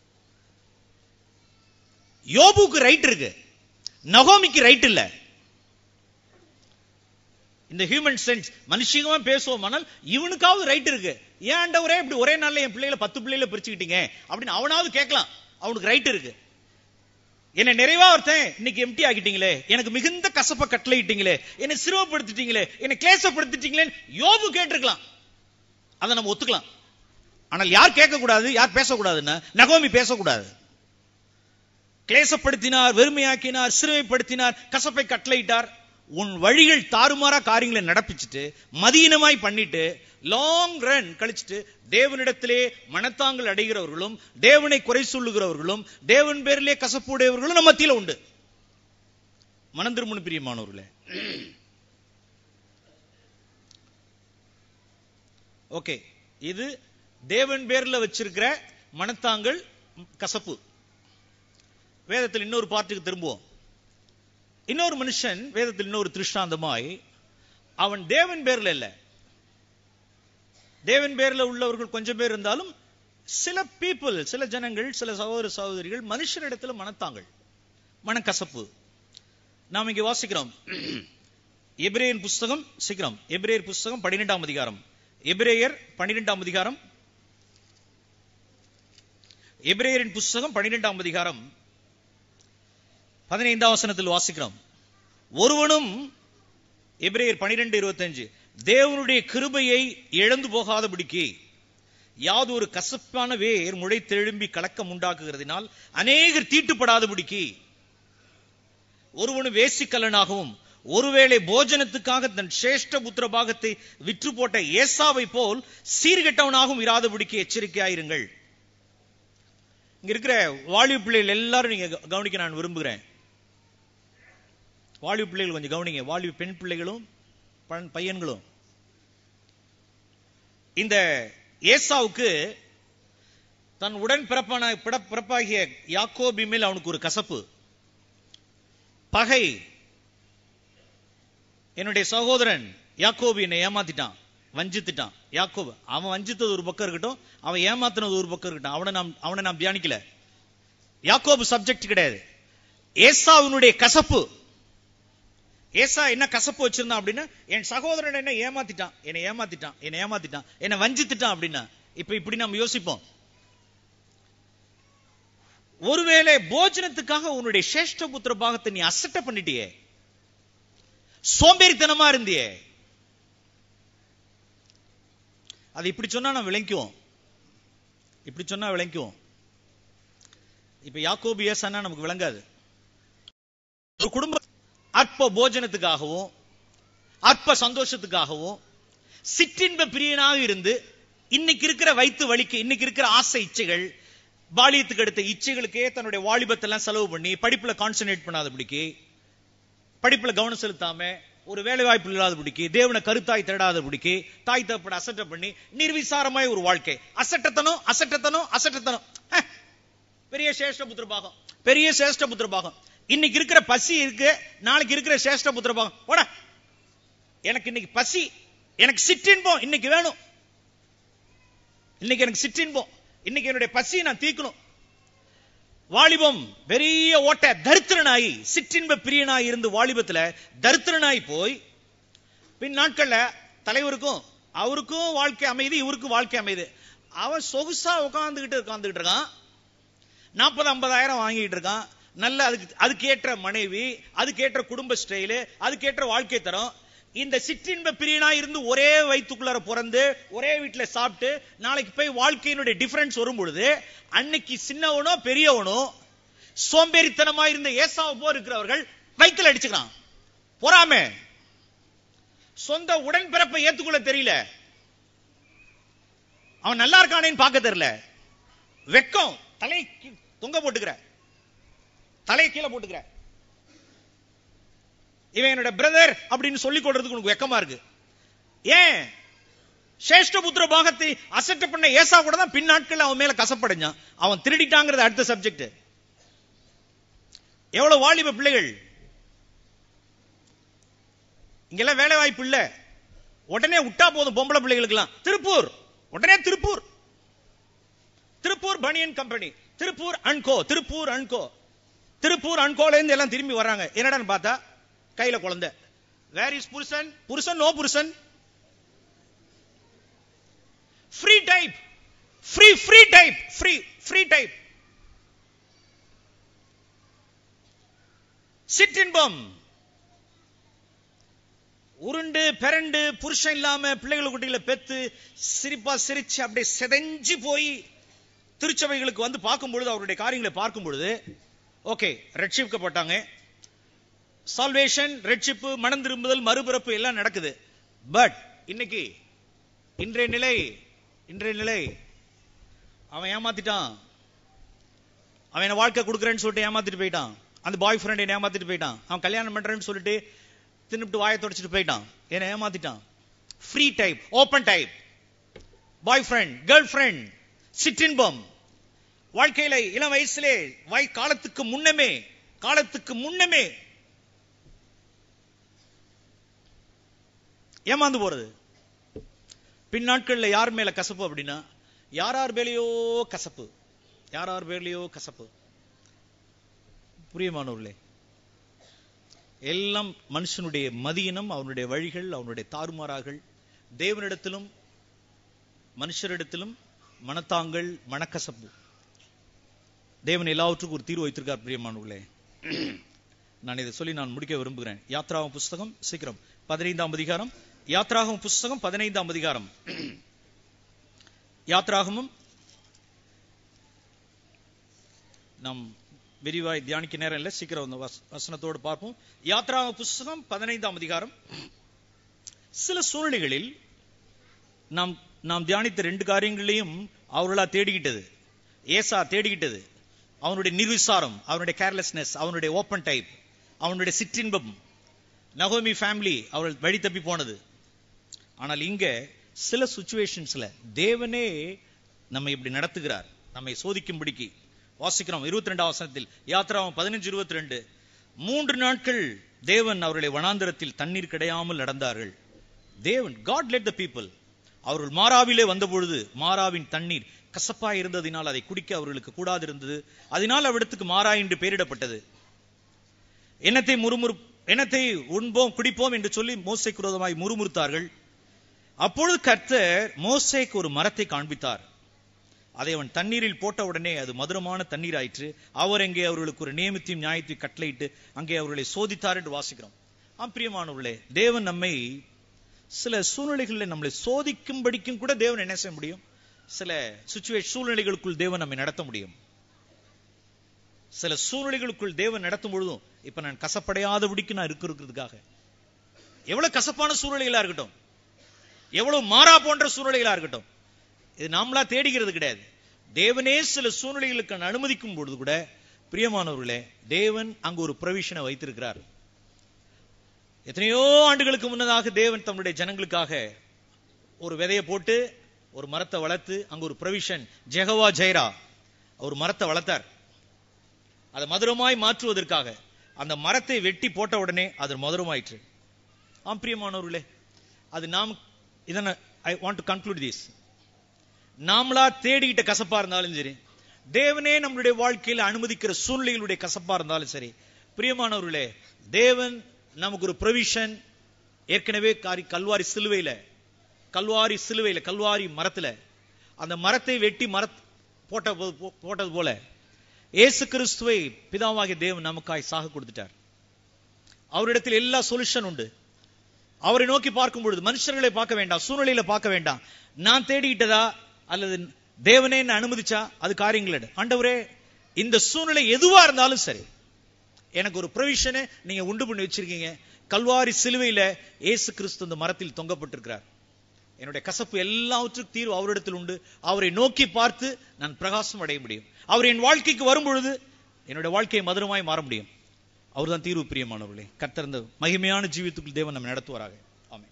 யோபுக்கு ரைட் இருக்கு நகோமிக்கு ரைட் இல்ல இந்த ஹியூமன் சென்ஸ் மனுஷங்கமா பேசுவோம் ஆனால் இவனுக்காவது ரைட் இருக்கு ஏன் ஆண்டவரே இப்படி ஒரே நாள்ல என் பிள்ளைகளை பத்து பிள்ளைகளை பிரிச்சுக்கிட்டீங்க அப்படின்னு அவனாவது கேட்கலாம் அவனுக்கு ரைட் இருக்கு என்னை நிறைவா ஒருத்தன் இன்னைக்கு எம்டி ஆகிட்டீங்களே எனக்கு மிகுந்த கசப்ப கட்டளையிட்டீங்களே என்னை சிறுவப்படுத்திட்டீங்களே என்னை கிளேசப்படுத்திட்டீங்களே யோபு கேட்டிருக்கலாம் அதை நம்ம ஒத்துக்கலாம் ஆனால் யார் கேட்கக்கூடாது யார் பேசக்கூடாதுன்னா நகோமி பேசக்கூடாது கிளேசப்படுத்தினார் வெறுமையாக்கினார் சிறுமைப்படுத்தினார் கசப்பை கட்டளையிட்டார் உன் வழிகள் தாறுமாறா காரியங்களை நடப்பிச்சுட்டு மதீனமாய் பண்ணிட்டு லாங் ரன் கழிச்சிட்டு தேவனிடத்திலே மனத்தாங்கள் அடைகிறவர்களும் தேவனை குறை சொல்லுகிறவர்களும் தேவன் பேரிலே கசப்புடையவர்களும் நம்ம மத்தியில உண்டு மனம் திருமண பிரியமானவர்களே ஓகே இது தேவன் பேர்ல வச்சிருக்கிற மனத்தாங்கள் கசப்பு வேதத்தில் இன்னொரு பாட்டுக்கு திரும்புவோம் இன்னொரு மனுஷன் வேதத்தில் இன்னொரு திருஷ்டாந்தமாய் அவன் தேவன் பேர்ல இல்ல தேவன் பேர்ல உள்ளவர்கள் கொஞ்சம் பேர் இருந்தாலும் சில பீப்புள் சில ஜனங்கள் சில சகோதர சகோதரிகள் மனுஷனிடத்துல மனத்தாங்கள் மனக்கசப்பு நாம் இங்கே வாசிக்கிறோம் எபிரேயர் புஸ்தகம் சீக்கிரம் எபிரேயர் புஸ்தகம் பன்னிரெண்டாம் அதிகாரம் எபிரேயர் பன்னிரெண்டாம் அதிகாரம் எபிரேயரின் புஸ்தகம் பன்னிரெண்டாம் அதிகாரம் பதினைந்தாம் வசனத்தில் வாசிக்கிறோம் ஒருவனும் எபிரேயர் பனிரெண்டு இருபத்தஞ்சு தேவனுடைய கிருபையை இழந்து போகாதபடிக்கு யாது ஒரு கசப்பான வேர் முளைத்தெழும்பி கலக்கம் உண்டாக்குகிறதினால் அநேகர் தீட்டுப்படாதபடிக்கு ஒருவனும் வேசிக்கல்லனாகவும் ஒருவேளை போஜனத்துக்காக தன் சிரேஷ்ட புத்திர பாகத்தை விற்று போட்ட ஏசாவை போல் சீர்கெட்டவனாகவும் இராதபடிக்கு எச்சரிக்கையாயிருங்கள் இங்க இருக்கிற வாலிப பிள்ளைகள் எல்லாரும் நீங்க கவனிக்க நான் விரும்புகிறேன் வாலிப பிள்ளைகள் கொஞ்சம் கவனிங்க வாலிப பெண் பிள்ளைகளும் பண்- பையன்களும் இந்த ஏசாவுக்கு தன் உடன் பிறப்பான பிற- பிறப்பாகிய யாக்கோபி மேல் அவனுக்கு ஒரு கசப்பு பகை என்னுடைய சகோதரன் யாக்கோபு என்னை ஏமாத்திட்டான் வஞ்சித்துட்டான் யாக்கோபு அவன் வஞ்சித்தது ஒரு பக்கம் இருக்கட்டும் அவன் ஏமாத்தினது ஒரு பக்கம் இருக்கட்டும் அவனை நாம் அவனை நாம் தியானிக்கல யாக்கோபு சப்ஜெக்ட் கிடையாது ஏசாவினுடைய கசப்பு ஏசா என்ன கசப்பு வச்சிருந்தான் அப்படின்னா என் சகோதரன் என்ன ஏமாத்திட்டான் என்னை ஏமாத்திட்டான் என்னை ஏமாத்திட்டான் என்னை வஞ்சித்துட்டான் அப்படின்னா இப்ப இப்படி நம்ம யோசிப்போம் ஒருவேளை போஜனத்துக்காக உன்னுடைய சேஷ்ட புத்திர பாகத்தை நீ அசட்ட பண்ணிட்டியே சோம்பேறித்தனமா இருந்தியே அது இப்படி சொன்னா நான் விளங்குவோம் இப்படி சொன்னா விளங்குவோம் இப்ப யாக்கோபு ஏசானா நமக்கு விளங்காது ஒரு குடும்ப அற்ப போஜனத்துக்காகவும் அற்ப சந்தோஷத்துக்காகவும் சிற்றின்ப பிரியனாக இருந்து இன்னைக்கு இருக்கிற வயிற்று வலிக்கு இன்னைக்கு இருக்கிற ஆசை இச்சைகள் பாலியத்துக்கு அடுத்த இச்சைகளுக்கே தன்னுடைய வாலிபத்தை எல்லாம் செலவு பண்ணி படிப்புல கான்சென்ட்ரேட் பண்ணாதபடிக்கு படிப்புல கவனம் செலுத்தாம ஒரு வேலை வாய்ப்பு இல்லாதபடிக்கு தேவனை கருத்தாய் தேடாதபடிக்கு தாய் தப்பட அசட்ட பண்ணி நிர்விசாரமாய் ஒரு வாழ்க்கை அசட்டத்தனம் அசட்டத்தனம் அசட்டத்தனம் ஹ, பெரிய சேஷ்ட புத்திர பாகம் பெரிய சேஷ்ட புத்திர பாகம் இன்னைக்கு இருக்கிற பசி இருக்கு நாளைக்கு இருக்கிற சேஷ்ட புத்திர பாகம் போட எனக்கு இன்னைக்கு பசி எனக்கு சிற்றின்பம் இன்னைக்கு வேணும் இன்னைக்கு எனக்கு சிற்றின்பம் இன்னைக்கு என்னுடைய பசியை நான் தீர்க்கணும் வாலிபம் பெரிய ஓட்ட தரித்திரனாய் சிற்றின்ப பிரியனாய் இருந்து வாலிபத்துல தரித்திரனாய் போய் பின் நாட்கள்ல தலைவருக்கும் அவருக்கும் வாழ்க்கை அமையுது இவருக்கும் வாழ்க்கை அமையுது அவன் சொகுசா உட்காந்துக்கிட்டு உட்காந்துக்கிட்டு இருக்கான் நாற்பது ஐம்பதாயிரம் வாங்கிட்டு இருக்கான் நல்ல அதுக்கு அதுக்கேற்ற மனைவி அதுக்கேற்ற குடும்ப ஸ்டைலு அதுக்கேற்ற வாழ்க்கை தரம் இந்த சிற்றின்ப பிரியனா இருந்து ஒரே வயிற்றுக்குள்ளார பிறந்து ஒரே வீட்டுல சாப்பிட்டு நாளைக்கு போய் வாழ்க்கையினுடைய டிஃபரன்ஸ் வரும் பொழுது அன்னைக்கு சின்னவனோ பெரியவனோ சோம்பேறித்தனமா இருந்த ஏசாவை போர் இருக்கிறவர்கள் வயிற்றுல அடிச்சுக்கிறான் பொறாம சொந்த உடன்பிறப்பை ஏத்துக்கொள்ள தெரியல அவன் நல்லா இருக்கானேன்னு பார்க்க தெரியல வெக்கம் தலை கீ- தொங்க போட்டுக்கிற தலையை கீழே போட்டுக்கிற இவன் என்னோட பிரதர் அப்படின்னு சொல்லிக் கொள்றதுக்கு உனக்கு வெக்கமா இருக்கு ஏன் சேஷ்ட புத்திர பாகத்தை அசட்ட பண்ண ஏசா கூட தான் பின் நாட்கள்ல அவன் மேல கசப்படைஞ்சான் அவன் திருடிட்டாங்கிறது அடுத்த சப்ஜெக்ட் எவ்வளவு வாலிப பிள்ளைகள் இங்கெல்லாம் வேலை வாய்ப்பு இல்ல உடனே விட்டா போதும் பொம்பளை பிள்ளைகளுக்கெல்லாம் திருப்பூர் உடனே திருப்பூர் திருப்பூர் பனியன் company Tiruppur and co Tiruppur and co Tiruppur அன்கோல இருந்து எல்லாம் திரும்பி வர்றாங்க என்னடான்னு பார்த்தா கையில குழந்தை வேர் இஸ் புருஷன் புருஷன் நோ புருஷன் free type free free type free free type சிற்றின்பம் உருண்டு பிறண்டு புருஷன் இல்லாம பிள்ளைகள் குட்டிகளை பெத்து சிரிப்பா சிரிச்சு அப்படியே செதஞ்சு போய் திருச்சபைகளுக்கு வந்து பார்க்கும் பொழுது அவருடைய காரியங்களை பார்க்கும் பொழுது ஓகே ரட்சிக்கப்பட்டாங்க சால்வேஷன் ரட்சிப்பு மனம் திரும்புதல் மறுபிறப்பு எல்லாம் நடக்குது பட் இன்னைக்கு இன்றைய நிலை இன்றைய நிலை அவன் ஏமாத்திட்டான் அவன் என்ன வாழ்க்கை கொடுக்குறேன்னு சொல்லிட்டு ஏமாத்திட்டு போயிட்டான் அந்த பாய் ஃப்ரெண்டை ஏமாத்திட்டு போயிட்டான் அவன் கல்யாணம் பண்றேன்னு சொல்லிட்டு தின்னுட்டு வாயை தொடச்சிட்டு போயிட்டான் என்ன ஏமாத்திட்டான் free type open type boyfriend girlfriend சிற்றின்பம் வாழ்க்கையில இளம் வயசுலே வய காலத்துக்கு முன்னமே காலத்துக்கு முன்னமே ஏமாந்து போறது பின் நாட்கள்ல யார் மேல கசப்பு அப்படின்னா யார் யார் மேலேயோ கசப்பு யார் யார் மேலேயோ கசப்பு புரியுமானவர்களே எல்லாம் மனுஷனுடைய மதியினம் அவனுடைய வழிகள் அவனுடைய தாறுமாறாகள் தேவனிடத்திலும் மனுஷரிடத்திலும் மனத்தாங்கள் மனக்கசப்பு தேவன் எல்லாவற்றுக்கும் ஒரு தீர்வு வைத்திருக்கார் பிரியமானவர்களே நான் இதை சொல்லி நான் முடிக்க விரும்புகிறேன் யாத்ராகம் புஸ்தகம் சீக்கிரம் பதினைந்தாம் அதிகாரம் யாத்ராகம் புஸ்தகம் பதினைந்தாம் அதிகாரம் யாத்ராகமும் நாம் விரிவாய் தியானிக்க நேரம் இல்லை சீக்கிரம் அந்த வச- வசனத்தோடு பார்ப்போம் யாத்ராக புஸ்தகம் பதினைந்தாம் அதிகாரம் சில சூழ்நிலைகளில் நாம் நாம் தியானித்த ரெண்டு காரியங்களையும் அவர்களா தேடிக்கிட்டது ஏசா தேடிக்கிட்டது அவனுடைய நிர்விசாரம் அவனுடைய கேர்லெஸ்னஸ் அவனுடைய ஓப்பன் டைப் அவனுடைய சிற்றின்பம் நகோமி ஃபேமிலி அவர்கள் வழி தப்பி போனது ஆனால் இங்க சில சுச்சுவேஷன்ஸ்ல தேவனே நம்மை இப்படி நடத்துகிறார் நம்மை சோதிக்கும்படிக்கு வாசிக்கிறோம் இருபத்தி ரெண்டாம் வசனத்தில் யாத்ராவும் பதினஞ்சு இருபத்தி ரெண்டு மூன்று நாட்கள் தேவன் அவர்களை வனாந்தரத்தில் தண்ணீர் கிடையாமல் நடந்தார்கள் தேவன் காட் லெட் த பீப்புள் அவர்கள் மாறாவிலே வந்தபொழுது மாறாவின் தண்ணீர் கசப்பா இருந்ததினால் அதை குடிக்க அவர்களுக்கு கூடாது இருந்தது அதனால் அவ்விடத்துக்கு மாறா என்று பெயரிடப்பட்டது எண்ணத்தை முறுமுறு எண்ணத்தை உண்போம் குடிப்போம் என்று சொல்லி மோசைக்கு விரோதமாய் முறுமுறுத்தார்கள் அப்பொழுது கர்த்தர் மோசேக்கு ஒரு மரத்தை காண்பித்தார் அதை அவன் தண்ணீரில் போட்ட உடனே அது மதுரமான தண்ணீர் ஆயிற்று அவர் அங்கே அவர்களுக்கு ஒரு நியமத்தையும் நியாயத்தையும் கட்டளையிட்டு அங்கே அவர்களை சோதித்தார் என்று வாசிக்கிறோம் ஆம் பிரியமானவர்களே தேவன் நம்மை சில சூழ்நிலைகளில் நம்மளை சோதிக்கும்படிக்கும் கூட தேவன் என்ன செய்ய முடியும் சில சுச்சுவேஷன் சூழ்நிலைகளுக்குள் தேவன் நம்மை நடத்த முடியும் சில சூழ்நிலைகளுக்குள் தேவன் நடத்தும் பொழுதும் இப்ப நான் கசப்படையாதபடிக்கு நான் இருக்கிறதுக்காக எவ்வளவு கசப்பான சூழ்நிலைகளா இருக்கட்டும் எவ்வளவு மாறா போன்ற சூழ்நிலைகளா இருக்கட்டும் இது நாமளா தேடிக்கிறது கிடையாது தேவனே சில சூழ்நிலைகளுக்கு அனுமதிக்கும் பொழுது கூட பிரியமானவர்களே தேவன் அங்கு ஒரு ப்ரொவிஷனை வைத்திருக்கிறார் எத்தனையோ ஆண்டுகளுக்கு முன்னதாக தேவன் தம்முடைய ஜனங்களுக்காக ஒரு விதையை போட்டு ஒரு மரத்தை வளர்த்து அங்க ஒரு ப்ரொவிஷன் ஜெகவா ஜெயரா ஒரு மரத்தை வளர்த்தார் அதை மதுரமாய் மாற்றுவதற்காக அந்த மரத்தை வெட்டி போட்ட உடனே அது மதுரமாயிற்று ஆம் பிரியமானவர்களே அது நாம் இதனை I want to conclude this நாமளா தேடிக்கிட்ட கசப்பா இருந்தாலும் சரி தேவனே நம்மளுடைய வாழ்க்கையில அனுமதிக்கிற சூழ்நிலைகளுடைய கசப்பா இருந்தாலும் சரி பிரியமானவர்களே தேவன் நமக்கு ஒரு ப்ரொவிஷன் ஏற்கனவே காரி கல்வாரி சிலுவையில கல்வாரி சிலுவையில கல்வாரி மரத்துல அந்த மரத்தை வெட்டி மர போட்ட போ- போட்டது போல இயேசு கிறிஸ்துவை பிதாவாகிய தேவன் நமக்காய் சாக கொடுத்துட்டார் அவரிடத்தில் எல்லா சொல்யூஷன் உண்டு அவரை நோக்கி பார்க்கும் பொழுது மனுஷர்களை பார்க்க வேண்டாம் சூழ்நிலையில பார்க்க வேண்டாம் நான் தேடிக்கிட்டதா அல்லது தேவனே என்ன அனுமதிச்சா அது காரியங்கள் ஆண்டவரே இந்த சூழ்நிலை எதுவா இருந்தாலும் சரி எனக்கு ஒரு ப்ரொவிஷனை நீங்க உண்டு பண்ணி வச்சிருக்கீங்க கல்வாரி சிலுவையில இயேசு கிறிஸ்து இந்த மரத்தில் தொங்கப்பட்டிருக்கிறார் என்னுடைய கசப்பு எல்லாவற்றுக்கும் தீர்வு அவரிடத்தில் உண்டு அவரை நோக்கி பார்த்து நான் பிரகாசம் அடைய முடியும் அவர் என் வாழ்க்கைக்கு வரும் பொழுது என்னுடைய வாழ்க்கையை மதுரமாய் மாற முடியும் அவர்தான் தீர்வு பிரியமானவர்களே கர்த்தர் இந்த மகிமையான ஜீவித்துக்குள் தேவன் நம்ம நடத்துவாராக ஆமென்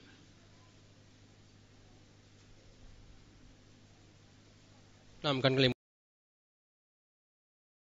நாம் கண்களை